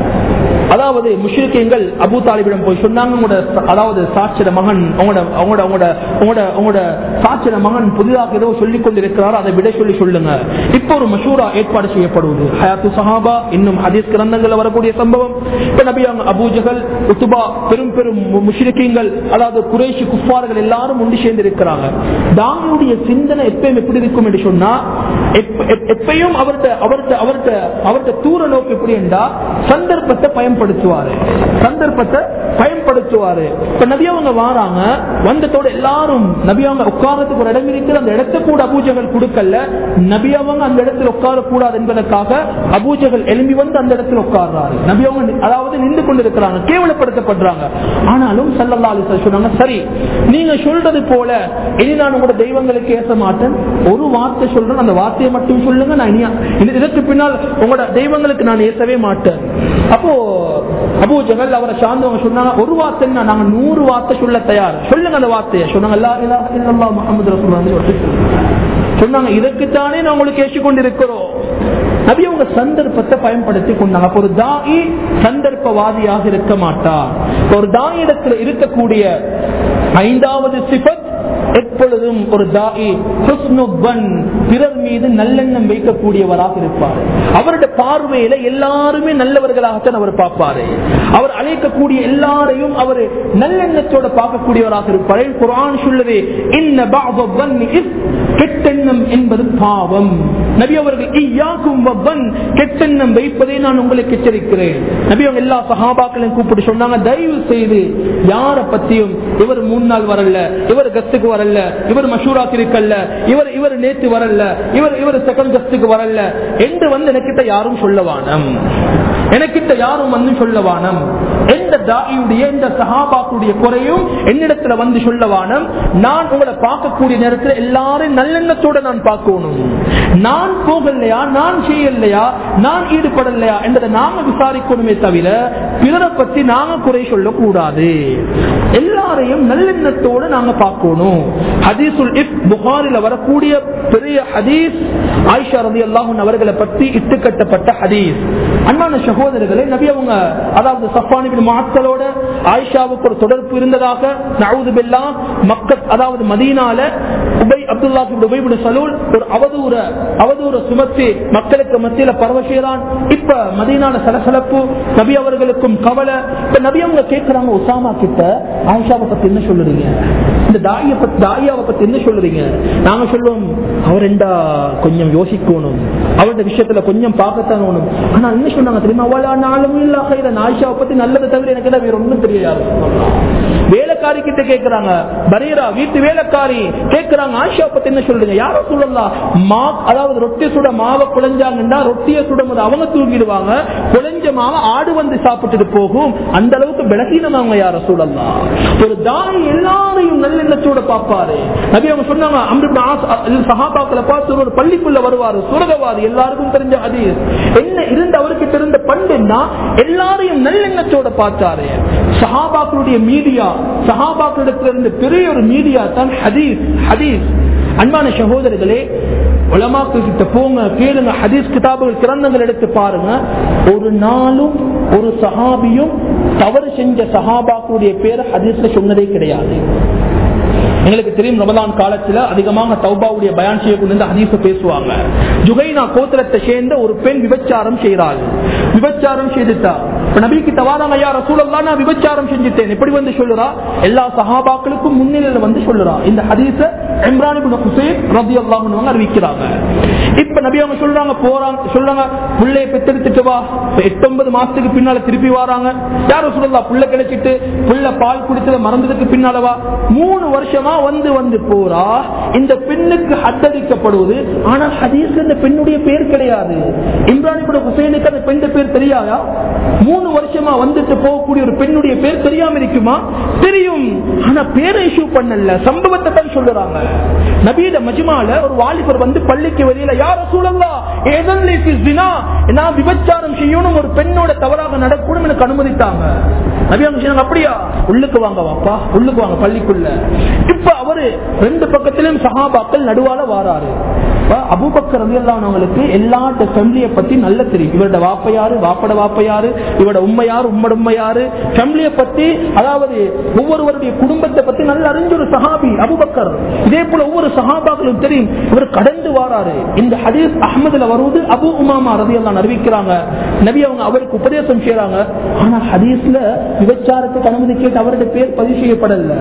அதாவது முஷ்ரிக்கீங்கள் அபு தாலிபிடம் போய் சொன்னாங்க உங்களோட அதாவது சாட்சிட மகன் உங்களோட உங்களோட உங்களோட உங்களோட உங்களோட சாட்சிட மகன் புதிதாக ஏதோ சொல்லிக் கொண்டிருக்கிறார் அதை விட சொல்லி சொல்லுங்க இப்போ ஒரு மஷூரா ஏற்பாடு செய்யப்படுவது ஹயாத்து சஹாபா இன்னும் ஹதீஸ் கிரந்தங்கள்ல வரக்கூடிய சம்பவம் இப்ப நபி அவங்க அபூஜகல் உத்துபா பெரும் பெரும் முஷ்ரிக்கீங்கள் அதாவது குறைஷி குஃபார்கள் எல்லாரும் ஒன்று சேர்ந்து இருக்கிறாங்க தாங்களுடைய சிந்தனை எப்பயும் எப்படி இருக்கும் என்று சொன்னா எப்ப- எப்- எப்பயும் அவர்கிட்ட அவர்கிட்ட அவர்கிட்ட அவர்கிட்ட தூர நோக்கு எப்படி என்றா சந்தர்ப்பத்தை பயன்படுத்துவாரு சந்தர்ப்பத்தை பயன்படுத்துவாரு இப்ப நபி அவங்க வாராங்க வந்ததோட எல்லாரும் நபி அவங்க உட்காரத்துக்கு ஒரு இடம் இருக்குது அந்த இடத்த கூட அபூஜகள் கொடுக்கல நபி அவங்க அந்த இடத்துல உட்கார கூடாது என்பதற்காக அபூஜகள் எழும்பி வந்து அந்த இடத்துல உட்கார்றாரு நபி அவங்க நி- அதாவது நின்று கொண்டிருக்கிறாங்க கேவலப்படுத்தப்படுறாங்க ஆனாலும் சல்லல்லா அலிஸ்லாம் சொன்னாங்க சரி நீங்க சொல்றது போல இனி நான் உங்களோட தெய்வங்களுக்கு ஏச மாட்டேன் ஒரு வார்த்தை சொல்றேன் அந்த வார்த்தையை மட்டும் சொல்லுங்க நான் இனி இது- இதற்கு பின்னால் உங்களோட தெய்வங்களுக்கு நான் ஏசவே மாட்டேன் அப்போ அபூ ஜகல் அவரை சார்ந்தவங்க சொன்னாங்க ஒரு வார்த்தை நாங்க நூறு வார்த்தை சொல்ல தயார் சொல்லுங்க அந்த வார்த்தையை சொன்னாங்க "லா இலாஹ இல்லல்லாஹ் முஹம்மது ரசூலுல்லாஹ்" சொன்னாங்க இதற்குத்தானே நான் உங்களுக்கு ஏசி கொண்டிருக்கிறோம் நபி அவங்க சந்தர்ப்பத்தை பயன்படுத்தி கொண்டாங்க அப்ப ஒரு தாயி சந்தர்ப்பவாதியாக இருக்க மாட்டார் ஒரு தாயிடத்தில் இருக்கக்கூடிய ஐந்தாவது சிபத் எப்பொழுதும் ஒரு தாயி ஹுஸ்னுப்பன் பிறர் மீது நல்லெண்ணம் வைக்கக்கூடியவராக இருப்பார் அவருடைய பார்வையில எல்லாருமே நல்லவர்களாகத்தான் அவர் பார்ப்பாரு அவர் அழைக்கக்கூடிய எல்லாரையும் அவர் நல்லெண்ணத்தோட பார்க்கக்கூடியவராக இருப்பார் குரான் சொல்லுது இன்ன பஅத ظن இஸ் கெட்டெண்ணம் என்பது பாவம் நபி அவர்கள் ஈயாக்கும் வவ்வன் கெட்டெண்ணம் வைப்பதை நான் உங்களுக்கு எச்சரிக்கிறேன் நபி அவங்க எல்லா சஹாபாக்களையும் கூப்பிட்டு சொன்னாங்க தயவு செய்து யார பத்தியும் இவர் மூணு நாள் வரல இவர் கஸ்துக்கு வரல இவர் மஷூராக்கு இருக்கல்ல இவர் இவர் நேத்து வரல இவர் இவர் செகண்ட் கஸ்துக்கு வரல என்று வந்து எனக்கிட்ட யாரும் சொல்லவானம் எனக்கிட்ட யாரும் வந்து சொல்லவானம் எந்த தாயுடைய எந்த சஹாபாக்குடைய குறையும் என்னிடத்துல வந்து சொல்லவானம் நான் உங்களை பார்க்கக்கூடிய நேரத்தில் எல்லாரும் நல்லெண்ணத்தோட நான் பார்க்கணும் நான் போகலையா நான் செய்யலையா நான் ஈடுபடலையா என்றதை நாம விசாரிக்கணுமே தவிர பிறரை பத்தி நாங்க குறை சொல்லக்கூடாது எல்லாரையும் நல்லெண்ணத்தோட நாங்க பார்க்கணும் ஹதீசுல் இஃப் புகாரில வரக்கூடிய பெரிய ஹதீஸ் ஆயிஷா ரதி அல்லாஹூன் அவர்களை பற்றி இட்டுக்கட்டப்பட்ட ஹதீஸ் அன்பான சகோதரர்களே நபி அவங்க அதாவது சஃபானிபின் மாக்களோட ஆயிஷாவுக்கு ஒரு தொடர்பு இருந்ததாக நவுது பெல்லா மக்கள் அதாவது மதீனால உபை அப்துல்லா உபைபுட சலூல் ஒரு அவதூற அவதூற சுமத்தி மக்களுக்கு மத்தியில பரவ செய்யறான் இப்ப மதீனால சலசலப்பு நபி அவர்களுக்கும் கவலை இப்ப நபி அவங்க கேட்கிறாங்க உசாமா கிட்ட ஆயிஷாவை பத்தி என்ன சொல்லுறீங்க இந்த தாய பத்தி தாயாவை பத்தி என்ன சொல்லுறீங்க நாங்க சொல்லுவோம் அவர் என்றா கொஞ்சம் யோசிக்கணும் அவருடைய விஷயத்துல கொஞ்சம் பார்க்கத்தான் வேணும் ஆனா என்ன சொன்னாங்க தெரியுமா அவளா நாளும் இல்லாத ஆயிஷாவை பத்தி நல்லதை தவிர எனக்கு என்ன வேற ஒண்ணும் தெரியாது வேலைக்காரி கிட்ட கேக்குறாங்க பரீரா வீட்டு வேலைக்காரி கேக்குறாங்க ஆயிஷா பத்தி என்ன சொல்றீங்க யாரோ சொல்லலாம் மா அதாவது ரொட்டி சுட மாவை குழஞ்சாங்கன்னா ரொட்டியை சுடும் போது அவங்க தூங்கிடுவாங்க குழஞ்ச மாவை ஆடு வந்து சாப்பிட்டுட்டு போகும் அந்த அளவுக்கு பலகீனம் அவங்க யார சொல்லலாம் ஒரு தாய் எல்லாரையும் நல்லெண்ணத்தோட பார்ப்பாரு நபி அவங்க சொன்னாங்க அம்ருப்னு ஆஸ் சஹாபாக்களை பார்த்து ஒரு பள்ளிக்குள்ள வருவாரு சுரகவாதி எல்லாருக்கும் தெரிஞ்ச ஹதீஸ் என்ன இருந்த அவர்கிட்ட இருந்த பண்புன்னா எல்லாரையும் நல்லெண்ணத்தோட பார்த்தாரு சஹாபாக்களுடைய மீடியா சஹாபாக்களிடத்துல இருந்த பெரிய ஒரு மீடியா தான் ஹதீஸ் ஹதீஸ் அன்பான சகோதரர்களே உலமாக்கள் கிட்ட போங்க கேளுங்க ஹதீஸ் கிதாபுகள் கிரந்தங்கள் எடுத்து பாருங்க ஒரு நாளும் ஒரு சஹாபியும் தவறு செஞ்ச சஹாபாக்களுடைய பேரை ஹதீஸ்ல சொன்னதே கிடையாது எங்களுக்கு தெரியும் ரமதான் காலத்துல அதிகமாக தௌபாவுடைய பயான் செய்யக்கூடிய ஹதீஸ பேசுவாங்க ஜுகைனா கோத்திரத்தை சேர்ந்த ஒரு பெண் விபச்சாரம் செய்கிறாள் விபச்சாரம் செய்துட்டா நபி கிட்ட வாராங்க யார சூழல்லாம் நான் விபச்சாரம் செஞ்சுட்டேன் எப்படி வந்து சொல்லுறா எல்லா சஹாபாக்களுக்கும் முன்னிலையில வந்து சொல்லுறா இந்த ஹதீஸ இம்ரான் இப்னு ஹுசைன் ரலியல்லாஹு அன்ஹு அறிவிக்கிறாங்க இப்ப நபி அவங்க சொல்றாங்க போறாங்க சொல்றாங்க புள்ளைய பெத்தெடுத்துட்டு வா எட்டு ஒன்பது மாசத்துக்கு பின்னால திருப்பி வராங்க யாரும் சொல்லலாம் புள்ள கிடைச்சிட்டு புள்ள பால் குடித்தத மறந்ததுக்கு பின்னால வா மூணு வருஷமா வந்து வந்து போறா இந்த பெண்ணுக்கு ஹத்தடிக்கப்படுவது ஆனால் ஹதீஸ்ல இந்த பெண்ணுடைய பேர் கிடையாது இம்ரான் இப்னு ஹுசைனுக்கு அந்த பெண் பேர் தெரியாதா மூணு வருஷமா வந்துட்டு போகக்கூடிய ஒரு பெண்ணுடைய பேர் தெரியாம இருக்குமா தெரியும் ஆனா பேரை இஷ்யூ பண்ணல சம்பவத்தை தான் சொல்லுறாங்க நபீட மஜ்மால ஒரு வாலிபர் வந்து பள்ளிக்கு வெளியில யார சூழல்லா நான் விபச்சாரம் செய்யணும் ஒரு பெண்ணோட தவறாக நடக்கூடும் எனக்கு அனுமதித்தாங்க நபி அவங்க சொன்னாங்க அப்படியா உள்ளுக்கு வாங்க வாப்பா உள்ளுக்கு வாங்க பள்ளிக்குள்ள இப்ப அவரு ரெண்டு பக்கத்திலும் சகாபாக்கள் நடுவால வாராரு அபுபக்கர் ரவியல்லானவங்களுக்கு எல்லா ஃபேமிலியை பத்தி நல்ல தெரியும் இவரோட வாப்ப யாரு வாப்பட வாப்ப யாரு இவரோட உண்மை யாரு உம்மட உண்மை யாரு ஃபேமிலியை பத்தி அதாவது ஒவ்வொருவருடைய குடும்பத்தை பத்தி நல்ல அறிஞ்ச ஒரு சஹாபி அபுபக்கர் இதே போல ஒவ்வொரு சஹாபாக்களும் தெரியும் இவர் கடந்து வாராரு இந்த ஹதீஸ் அஹமதுல வருவது அபு உமாமா ரவியெல்லாம் அறிவிக்கிறாங்க நபி அவங்க அவருக்கு உபதேசம் செய்யறாங்க ஆனா ஹதீஸ்ல விபச்சாரத்துக்கு அனுமதி கேட்டு அவருடைய பேர் பதிவு செய்யப்படல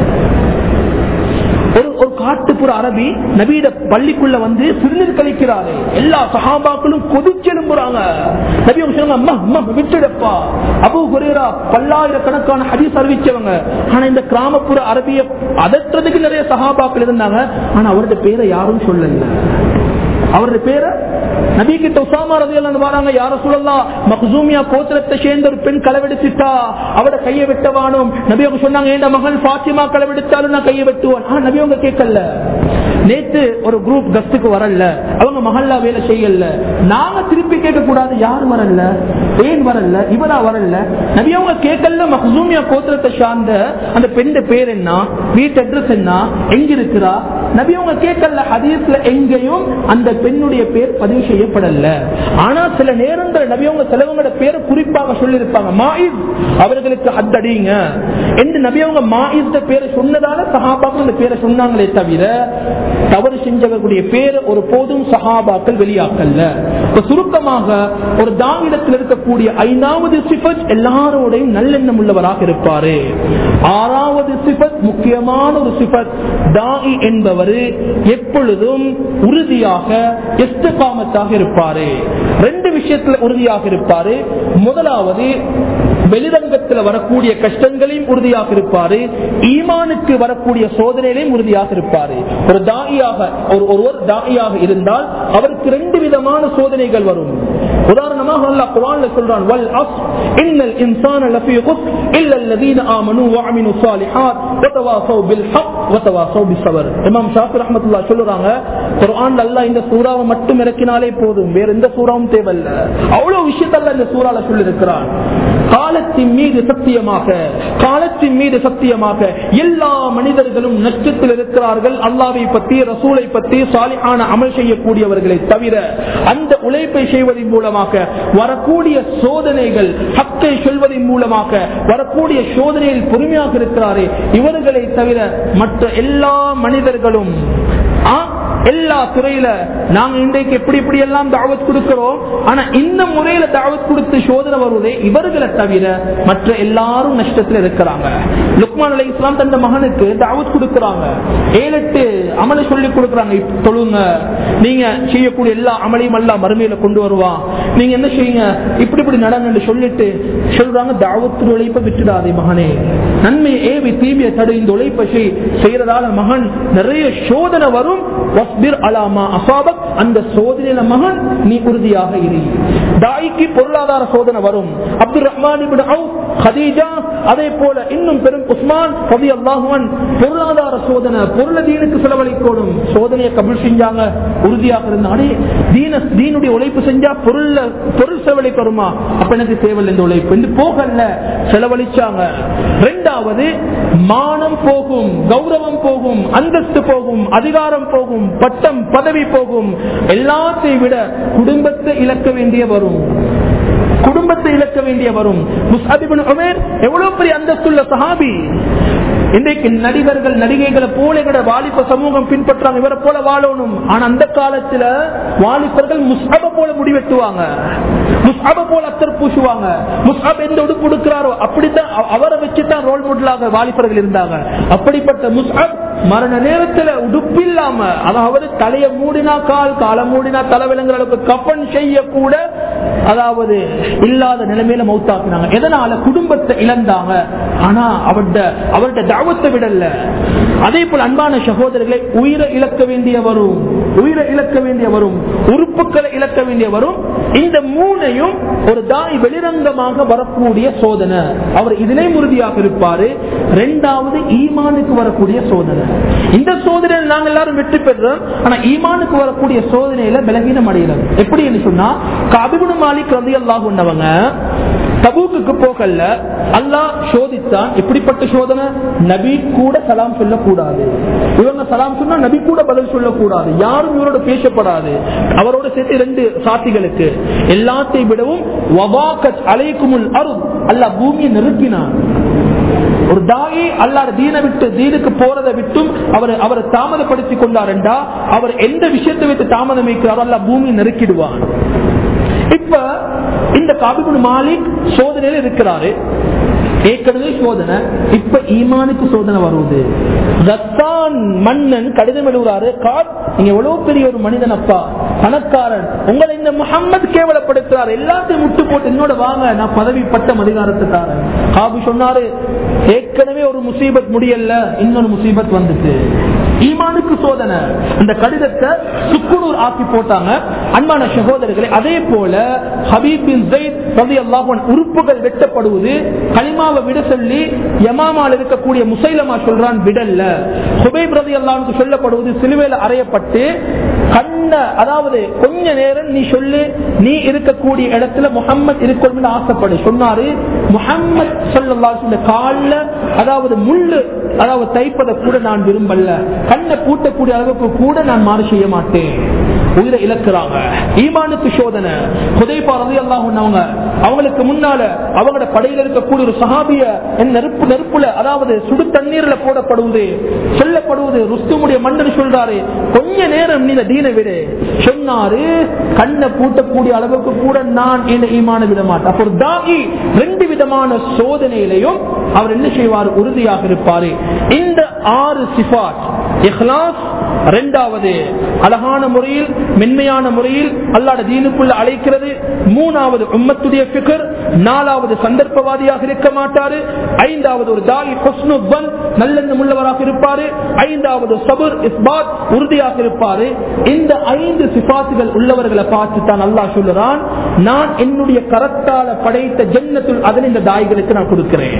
ஒரு ஒரு காட்டுப்புற அரபி நபீட பள்ளிக்குள்ள வந்து சிறுநீர் கழிக்கிறாரு எல்லா சகாபாக்களும் கொதிச்செலும்புறாங்க நபி அவங்க சொன்னாங்க அம்மா அம்மா விட்டுடப்பா அபு குரேரா பல்லாயிரக்கணக்கான ஹதீஸ் அறிவிச்சவங்க ஆனா இந்த கிராமப்புற அரபிய அதற்றதுக்கு நிறைய சகாபாக்கள் இருந்தாங்க ஆனா அவருடைய பேரை யாரும் சொல்லல அவருடைய பேரை நபி கிட்ட உசாமா ரதியல்லான்னு வராங்க யார சொல்லலாம் மக்சூமியா கோத்திரத்தை சேர்ந்த ஒரு பெண் களவெடுத்துட்டா அவட கையை வெட்டவானும் நபி அவங்க சொன்னாங்க என் மகள் பாத்தியமா களவெடுத்தாலும் நான் கையை வெட்டுவான் ஆனா நபி அவங்க கேட்கல நேத்து ஒரு குரூப் கஸ்டுக்கு வரல அவங்க மகல்லா வேலை செய்யல நாங்க திருப்பி கேட்க கூடாது யார் வரல ஏன் வரல இவரா வரல நபி அவங்க கேட்கல மஹூமியா கோத்திரத்தை சார்ந்த அந்த பெண் பேர் என்ன வீட்டு அட்ரஸ் என்ன எங்க இருக்கிறா நபி அவங்க கேட்கல ஹதீஸ்ல எங்கேயும் அந்த பெண்ணுடைய பேர் பதிவு செய்யப்படல ஆனா சில நேரங்கள் நபி அவங்க சிலவங்களோட பேரை குறிப்பாக சொல்லியிருப்பாங்க மாயிஸ் அவர்களுக்கு ஹத்தடிங்க என்று நபி அவங்க மாயிஸ் பேரை சொன்னதால சஹாபாக்கள் அந்த பேரை சொன்னாங்களே தவிர தவறு செஞ்சவர்களுடைய பேர் ஒரு போதும் சஹாபாக்கள் வெளியாக்கல்ல சுருக்கமாக ஒரு தானிடத்தில் இருக்கக்கூடிய ஐந்தாவது சிபத் எல்லாரோடையும் நல்லெண்ணம் உள்ளவராக இருப்பாரு ஆறாவது சிபத் முக்கியமான ஒரு சிபத் தாயி என்பவர் எப்பொழுதும் உறுதியாக எஸ்தகாமத்தாக இருப்பாரு ரெண்டு விஷயத்துல உறுதியாக இருப்பாரு முதலாவது வெளிரங்கத்தில் வரக்கூடிய கஷ்டங்களையும் உறுதியாக இருப்பாரு ஈமானுக்கு வரக்கூடிய சோதனையிலையும் உறுதியாக இருப்பாரு ஒரு தாயியாக ஒரு ஒருவர் தாயியாக இருந்தால் அவருக்கு ரெண்டு விதமான சோதனைகள் வரும் உதாரணமாக அல்லாஹ் குர்ஆன்ல சொல்றான் வல் அஸ் இன்னல் இன்சான லஃபீ குஸ்ர் இல்ல الذين آمنوا وعملوا الصالحات وتواصوا بالحق وتواصوا بالصبر இமாம் ஷாஃபி ரஹ்மத்துல்லாஹ் சொல்றாங்க குர்ஆன்ல அல்லாஹ் இந்த சூறாவை மட்டும் இறக்கினாலே போதும் வேற எந்த சூறாவும் தேவையில்ல அவ்வளவு விஷயத்தை அல்ல இந்த சூறால சொல்லியிருக்கிறான் காலத்தின் மீது சத்தியமாக காலத்தின் மீது சத்தியமாக எல்லா மனிதர்களும் நஷ்டத்தில் இருக்கிறார்கள் அல்லாவை பற்றி ரசூலை பற்றி சாலியான அமல் செய்யக்கூடியவர்களை தவிர அந்த உழைப்பை செய்வதன் மூலமாக வரக்கூடிய சோதனைகள் ஹக்கை சொல்வதன் மூலமாக வரக்கூடிய சோதனையில் பொறுமையாக இருக்கிறாரே இவர்களை தவிர மற்ற எல்லா மனிதர்களும் ஆ, எல்லா துறையில நாங்க இன்றைக்கு எப்படி இப்படி எல்லாம் தாவத் கொடுக்கிறோம் ஆனா இந்த முறையில தாவத் கொடுத்து சோதனை வருவதே இவர்களை தவிர மற்ற எல்லாரும் நஷ்டத்தில் இருக்கிறாங்க லுக்மான் அலை இஸ்லாம் தந்த மகனுக்கு தாவத் கொடுக்கிறாங்க ஏழு எட்டு அமலை சொல்லி கொடுக்குறாங்க இப்ப தொழுங்க நீங்க செய்யக்கூடிய எல்லா அமலையும் எல்லாம் மறுமையில கொண்டு வருவான் நீங்க என்ன செய்யுங்க இப்படி இப்படி நடங்க சொல்லிட்டு சொல்றாங்க தாவத்து உழைப்பை விட்டுடாதே மகனே நன்மையை ஏவி தீமையை தடு இந்த உழைப்பை செய் செய்யறதால மகன் நிறைய சோதனை வரும் வஸ்பிர் அலாமா அசாபக் அந்த சோதனையில மகன் நீ உறுதியாக இரு தாய்க்கு பொருளாதார சோதனை வரும் Abdul Rahman ibn Awf, Khadija அதே போல இன்னும் பெரும் உஸ்மான் ரவி அல்லாஹுவன் பொருளாதார சோதனை பொருள தீனுக்கு செலவழிக்கணும் சோதனையை கபில் செஞ்சாங்க உறுதியாக இருந்தாங்க தீன தீனுடைய உழைப்பு செஞ்சா பொருள்ல பொருள் செலவழிக்க வருமா அப்ப எனக்கு தேவையில்லை இந்த உழைப்பு இந்த போகல செலவழிச்சாங்க ரெண்டாவது மானம் போகும் கௌரவம் போகும் அந்தஸ்து போகும் அதிகாரம் போகும் பட்டம் பதவி போகும் எல்லாத்தையும் விட குடும்பத்தை இழக்க வேண்டிய வரும் குடும்பத்தை இழக்க வேண்டிய வரும் முஸ்அபிபின் உமேர் எவ்வளவு பெரிய அந்தஸ்துள்ள சஹாபி இன்றைக்கு நடிகர்கள் நடிகைகளை போல எங்கட வாலிப சமூகம் பின்பற்றாங்க இவரை போல வாழணும் ஆனா அந்த காலத்துல வாலிபர்கள் முஸ்அப போல முடிவெட்டுவாங்க முஸ்அப போல அத்தர் பூசுவாங்க முஸ்அப் எந்த உடுப்பு கொடுக்கிறாரோ அப்படித்தான் அவ- அவரை வச்சுதான் ரோல் மாடலாக வாலிபர்கள் இருந்தாங்க அப்படிப்பட்ட முஸ்அப் மரண நேரத்துல உடுப்பில்லாம அதாவது தலையை மூடினா கால் காலை மூடினா தலை விலங்குற அளவுக்கு கப்பன் செய்ய கூட அதாவது இல்லாத நிலைமையில மௌத்தாக்குனாங்க எதனால குடும்பத்தை இழந்தாங்க ஆனா அவர்ட அவர்ட தாவத்தை விடல அதே போல அன்பான சகோதரர்களை உயிரை இழக்க வேண்டிய வரும் உயிரை இழக்க வேண்டிய வரும் உறுப்புகளை இழக்க வேண்டிய வரும் இந்த மூணையும் ஒரு தாய் வெளிரங்கமாக வரக்கூடிய சோதனை அவர் இதிலே உறுதியாக இருப்பாரு ரெண்டாவது ஈமானுக்கு வரக்கூடிய சோதனை இந்த சோதனையில் நாங்க எல்லாரும் வெற்றி பெறுறோம் ஆனா ஈமானுக்கு வரக்கூடிய சோதனையில பலகீனம் அடைகிறோம் எப்படி என்று சொன்னா காபிபுன் மாலிக் ரதி அல்லாஹ் உன்னவங்க தபூக்கு போகல அல்லாஹ் சோதித்தான் எப்படிப்பட்ட சோதனை நபி கூட சலாம் சொல்லக்கூடாது இவங்க சலாம் சொன்னா நபி கூட பதில் சொல்லக்கூடாது யாரும் இவரோட பேசப்படாது அவரோட சேர்த்து ரெண்டு சாத்திகளுக்கு எல்லாத்தையும் விடவும் வபாக்கத் அலைக்குமுல் அருள் அல்லாஹ் பூமியை நெருக்கினான் ஒரு தாயி அல்லாத தீனை விட்டு தீனுக்கு போறதை விட்டும் அவர் அவரை தாமதப்படுத்திக் கொண்டார் என்றா அவர் எந்த விஷயத்தை வைத்து தாமதம் வைக்கிறாரோ அல்ல பூமியை நெருக்கிடுவார் இப்ப இந்த காபிபுன் மாலிக் சோதனையில இருக்கிறாரு ஏற்கனவே சோதனை இப்ப ஈமானுக்கு சோதனை வருவது ரத்தான் மன்னன் கடிதம் எழுதுறாரு காட் நீங்க எவ்வளவு பெரிய ஒரு மனிதன் அப்பா பணக்காரன் உங்களை இந்த முகம்மது கேவலப்படுத்துறாரு எல்லாத்தையும் முட்டு போட்டு என்னோட வாங்க நான் பதவி பட்டம் அதிகாரத்துக்காரன் காபி சொன்னாரு ஏற்கனவே ஒரு முசீபத் முடியல இன்னொரு முசீபத் வந்துச்சு ஈமானுக்கு சோதனை அந்த கடிதத்தை சுக்குனூர் ஆக்கி போட்டாங்க அன்பான சகோதரர்களே அதே போல ஹபீப் பின் ஜெயித் ரலியல்லாஹு அன்ஹு உறுப்புகள் வெட்டப்படுவது கலிமாவை விட சொல்லி யமாமால் இருக்கக்கூடிய முசைலமா சொல்றான் விடல்ல ஹுபைப் ரதி அல்லாவுக்கு சொல்லப்படுவது சிலுவையில் அறையப்பட்டு கண்ண அதாவது கொஞ்ச நேரம் நீ சொல்லு நீ இருக்கக்கூடிய இடத்துல முகம்மது இருக்கணும்னு ஆசைப்படு சொன்னாரு முகம்மது சொல்லல்லாஹு கால்ல அதாவது முள்ளு அதாவது தைப்பதை கூட நான் விரும்பல கண்ணை பூட்டக்கூடிய அளவுக்கு கூட நான் மாறு செய்ய மாட்டேன் உயிரை இழக்கிறாங்க ஈமானுக்கு சோதனை புதைப்பா ரவி அவங்க அவங்களுக்கு முன்னால அவங்களோட படையில இருக்கக்கூடிய ஒரு சஹாபிய என் நெருப்பு நெருப்புல அதாவது சுடு தண்ணீர்ல போடப்படுவது சொல்லப்படுவது ருஸ்துமுடைய மன்னன் சொல்றாரு கொஞ்ச நேரம் நீ இந்த தீனை விடு சொன்னாரு கண்ணை பூட்டக்கூடிய அளவுக்கு கூட நான் இந்த ஈமான விட மாட்டேன் அப்போ ஒரு தாகி ரெண்டு விதமான சோதனையிலையும் அவர் என்ன செய்வார் உறுதியாக இருப்பாரு இந்த ஆறு சிபாட் இஹ்லாஸ் இரண்டாவது அழகான முறையில் மென்மையான முறையில் அல்லாட தீனுக்குள்ள அழைக்கிறது மூணாவது உம்மத்துடைய பிகர் நாலாவது சந்தர்ப்பவாதியாக இருக்க மாட்டாரு ஐந்தாவது ஒரு தாய் ஹொஸ்னுபன் நல்லெண்ணம் உள்ளவராக இருப்பாரு ஐந்தாவது சபுர் இஸ்பாத் உறுதியாக இருப்பாரு இந்த ஐந்து சிபாத்துகள் உள்ளவர்களை பார்த்து தான் அல்லாஹ் சொல்லுறான் நான் என்னுடைய கரத்தால படைத்த ஜன்னத்துள் அதன் இந்த தாய்களுக்கு நான் கொடுக்கிறேன்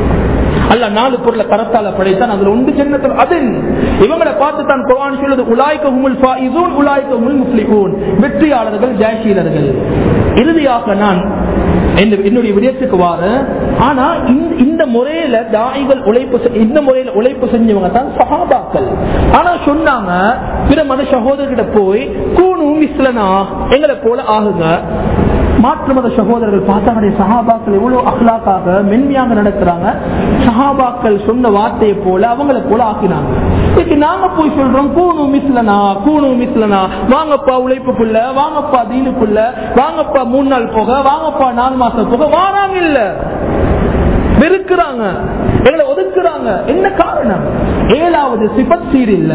அல்ல நாலு பொருளை கரத்தால படைத்தான் அதுல ஒன்று ஜன்னத்தில் அதன் இவங்களை பார்த்து தான் குர்ஆன் சொல்லுது உலாய்க்க உமுல் ஃபாயிசூன் உலாய்க்க உமுல் முஃப்லிஹூன் வெற்றியாளர்கள் ஜெயசீலர்கள் இறுதியாக நான் இந்த- என்னுடைய விடயத்துக்கு வார ஆனா இந்த- இந்த முறையில தாயிகள் உழைப்பு செ- இந்த முறையில உழைப்பு செஞ்சவங்க தான் சஹாபாக்கள் ஆனா சொன்னாங்க பிற மத சகோதரர்கிட்ட போய் கூணும் இஸ்லனா எங்களை போல ஆகுங்க மாற்று மத சகோதரர்கள் பார்த்தாங்க சஹாபாக்கள் எவ்வளவு அஹ்லாக்காக மென்மையாக நடக்கிறாங்க சஹாபாக்கள் சொன்ன வார்த்தையை போல அவங்களை போல ஆக்கினாங்க இன்னைக்கு நாங்க போய் சொல்றோம் கூணு மிஸ்லனா கூணு மிஸ்லனா வாங்கப்பா உழைப்புக்குள்ள வாங்கப்பா தீனுக்குள்ள வாங்கப்பா மூணு நாள் போக வாங்கப்பா நாலு மாசம் போக வாராங்க இல்ல வெறுக்கிறாங்க எங்களை ஒதுக்குறாங்க என்ன காரணம் ஏழாவது சிபத் சீர் இல்ல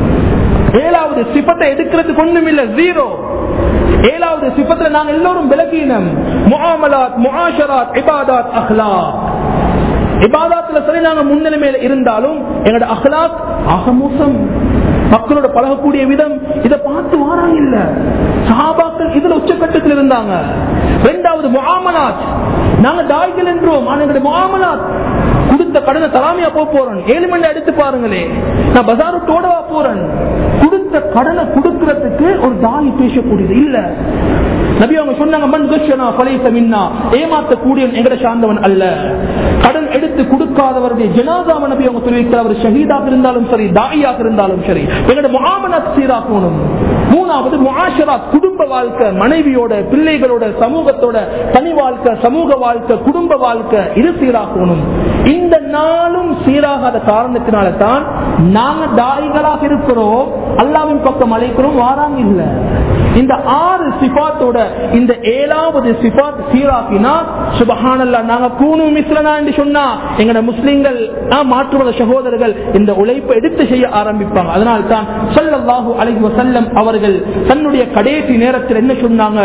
ஏழாவது சிபத்தை எடுக்கிறதுக்கு ஒண்ணும் இல்ல ஜீரோ ஏழாவது சிபத்துல நாங்க எல்லோரும் விலகினம் முஆமலாத் முஆஷராத் இபாதாத் அஹ்லாக் இபாதாத்துல சரி நாங்க முன்னிலைமையில இருந்தாலும் எங்களோட அஹ்லாக் அகமோசம் மக்களோட பழகக்கூடிய விதம் இதை பார்த்து வாராங்க இல்ல சஹாபாக்கள் இதுல உச்சக்கட்டத்தில் இருந்தாங்க இரண்டாவது முஆமலாத் நாங்க தாய்கள் என்றோம் ஆனா எங்களுடைய முஆமலாத் கொடுத்த கடனை தலாமியா போக போறேன் ஏழு மணி எடுத்து பாருங்களே நான் பஜாரோடவா போறேன் கொடுத்த கடனை கொடுக்கறதுக்கு ஒரு தாய் பேசக்கூடியது இல்ல நபி அவங்க சொன்னாங்க மண் துஷ்யனா பலைச மின்னா ஏமாத்தக்கூடிய எங்கட சார்ந்தவன் அல்ல கடன் எடுத்து கொடுக்காதவருடைய ஜனாதாவ நபி அவங்க தெரிவிக்கிற அவர் ஷஹீதாக இருந்தாலும் சரி தாயாக இருந்தாலும் சரி எங்களோட முகாமனத் சீராக்கணும் மூணாவது முஆஷராத் குடும்ப வாழ்க்கை மனைவியோட பிள்ளைகளோட சமூகத்தோட தனி வாழ்க்கை சமூக வாழ்க்கை குடும்ப வாழ்க்கை இது சீராக்கணும் இந்த நாளும் சீராகாத காரணத்தினால தான் நாங்க தாய்களாக இருக்கிறோம் அல்லாவின் பக்கம் அழைக்கிறோம் வாராங்க இல்ல இந்த ஆறு சிபாத்தோட இந்த ஏழாவது சிபாத் சீராக்கினா சுபஹானல்லா நாங்க கூணு மிஸ்லனா என்று சொன்னா எங்கட முஸ்லிம்கள் ஆஹ், மாற்று மத சகோதரர்கள் இந்த உழைப்பை எடுத்து செய்ய ஆரம்பிப்பாங்க அதனால் தான் ஸல்லல்லாஹு அலைஹி வஸல்லம் அவர்கள் தன்னுடைய கடைசி நேரத்தில் என்ன சொன்னாங்க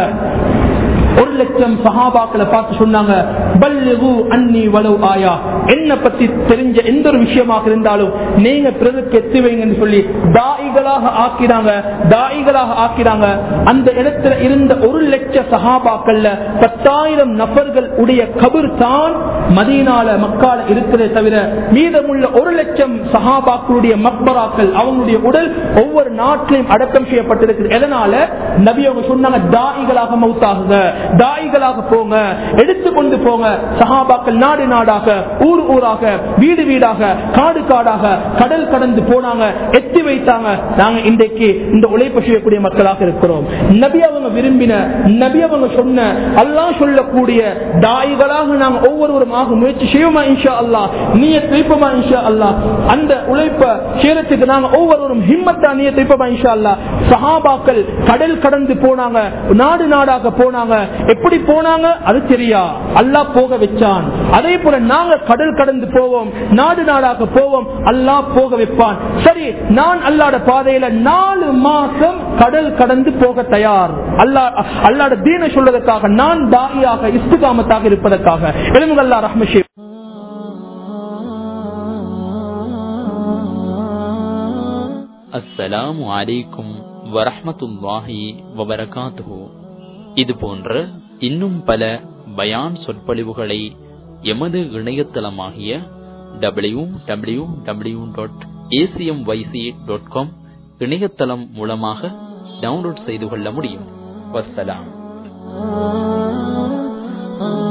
ஒரு லட்சம் சஹாபாக்களை பார்த்து சொன்னாங்க பல்லிகு அன்னி வலு ஆயா என்ன பத்தி தெரிஞ்ச எந்த ஒரு விஷயமாக இருந்தாலும் நீங்க பிறருக்கு எத்தி வைங்கன்னு சொல்லி தாயிகளாக ஆக்கினாங்க தாயிகளாக ஆக்கினாங்க அந்த இடத்துல இருந்த ஒரு லட்ச சஹாபாக்கள்ல பத்தாயிரம் நபர்கள் உடைய கபர் தான் மதீனால மக்கால இருக்கிறதே தவிர மீதமுள்ள ஒரு லட்சம் சஹாபாக்களுடைய மக்பராக்கள் அவங்களுடைய உடல் ஒவ்வொரு நாட்டிலையும் அடக்கம் செய்யப்பட்டிருக்குது எதனால நபி அவங்க சொன்னாங்க தாயிகளாக மௌத்தாகுங்க தாயிகளாக போங்க எடுத்துக்கொண்டு போங்க சஹாபாக்கள் நாடு நாடாக ஊர் ஊராக வீடு வீடாக காடு காடாக கடல் கடந்து போனாங்க எத்தி வைத்தாங்க நாங்க இன்றைக்கு இந்த உழைப்பு செய்யக்கூடிய மக்களாக இருக்கிறோம் நபி அவங்க விரும்பின நபி அவங்க சொன்ன அல்லாஹ் சொல்லக்கூடிய தாய்களாக நாங்க ஒவ்வொருவருமாக முயற்சி செய்வோமா இன்ஷா அல்லாஹ் நீய திருப்பமா இன்ஷா அல்லாஹ் அந்த உழைப்ப செய்யறதுக்கு நாங்க ஒவ்வொருவரும் ஹிம்மத்தா நீய திருப்பமா இன்ஷா அல்லாஹ் சஹாபாக்கள் கடல் கடந்து போனாங்க நாடு நாடாக போனாங்க எப்படி போனாங்க அது தெரியா அல்லாஹ் போக வச்சான் அதே போல நாங்க கடல் கடந்து போவோம் நாடு நாடாக போவோம் அல்லாஹ் போக வைப்பான் சரி நான் அல்லாட பாதையில நாலு மாசம் கடல் கடந்து போக தயார் அல்லா அல்லாட தீன சொல்றதுக்காக நான் தாயாக இஸ்துகாமத்தாக இருப்பதற்காக எழுமுக அல்லா ரஹ்மஷி அஸ்ஸலாமு அலைக்கும் வரஹ்மத்துல்லாஹி வபரகாத்துஹு இது போன்ற இன்னும் பல பயான் சொற்பொழிவுகளை எமது இணையதளமாகிய W W W dot ACM YC dot com இணையதளம் மூலமாக டவுன்லோட் செய்து கொள்ள முடியும் வஸ்ஸலாம் ah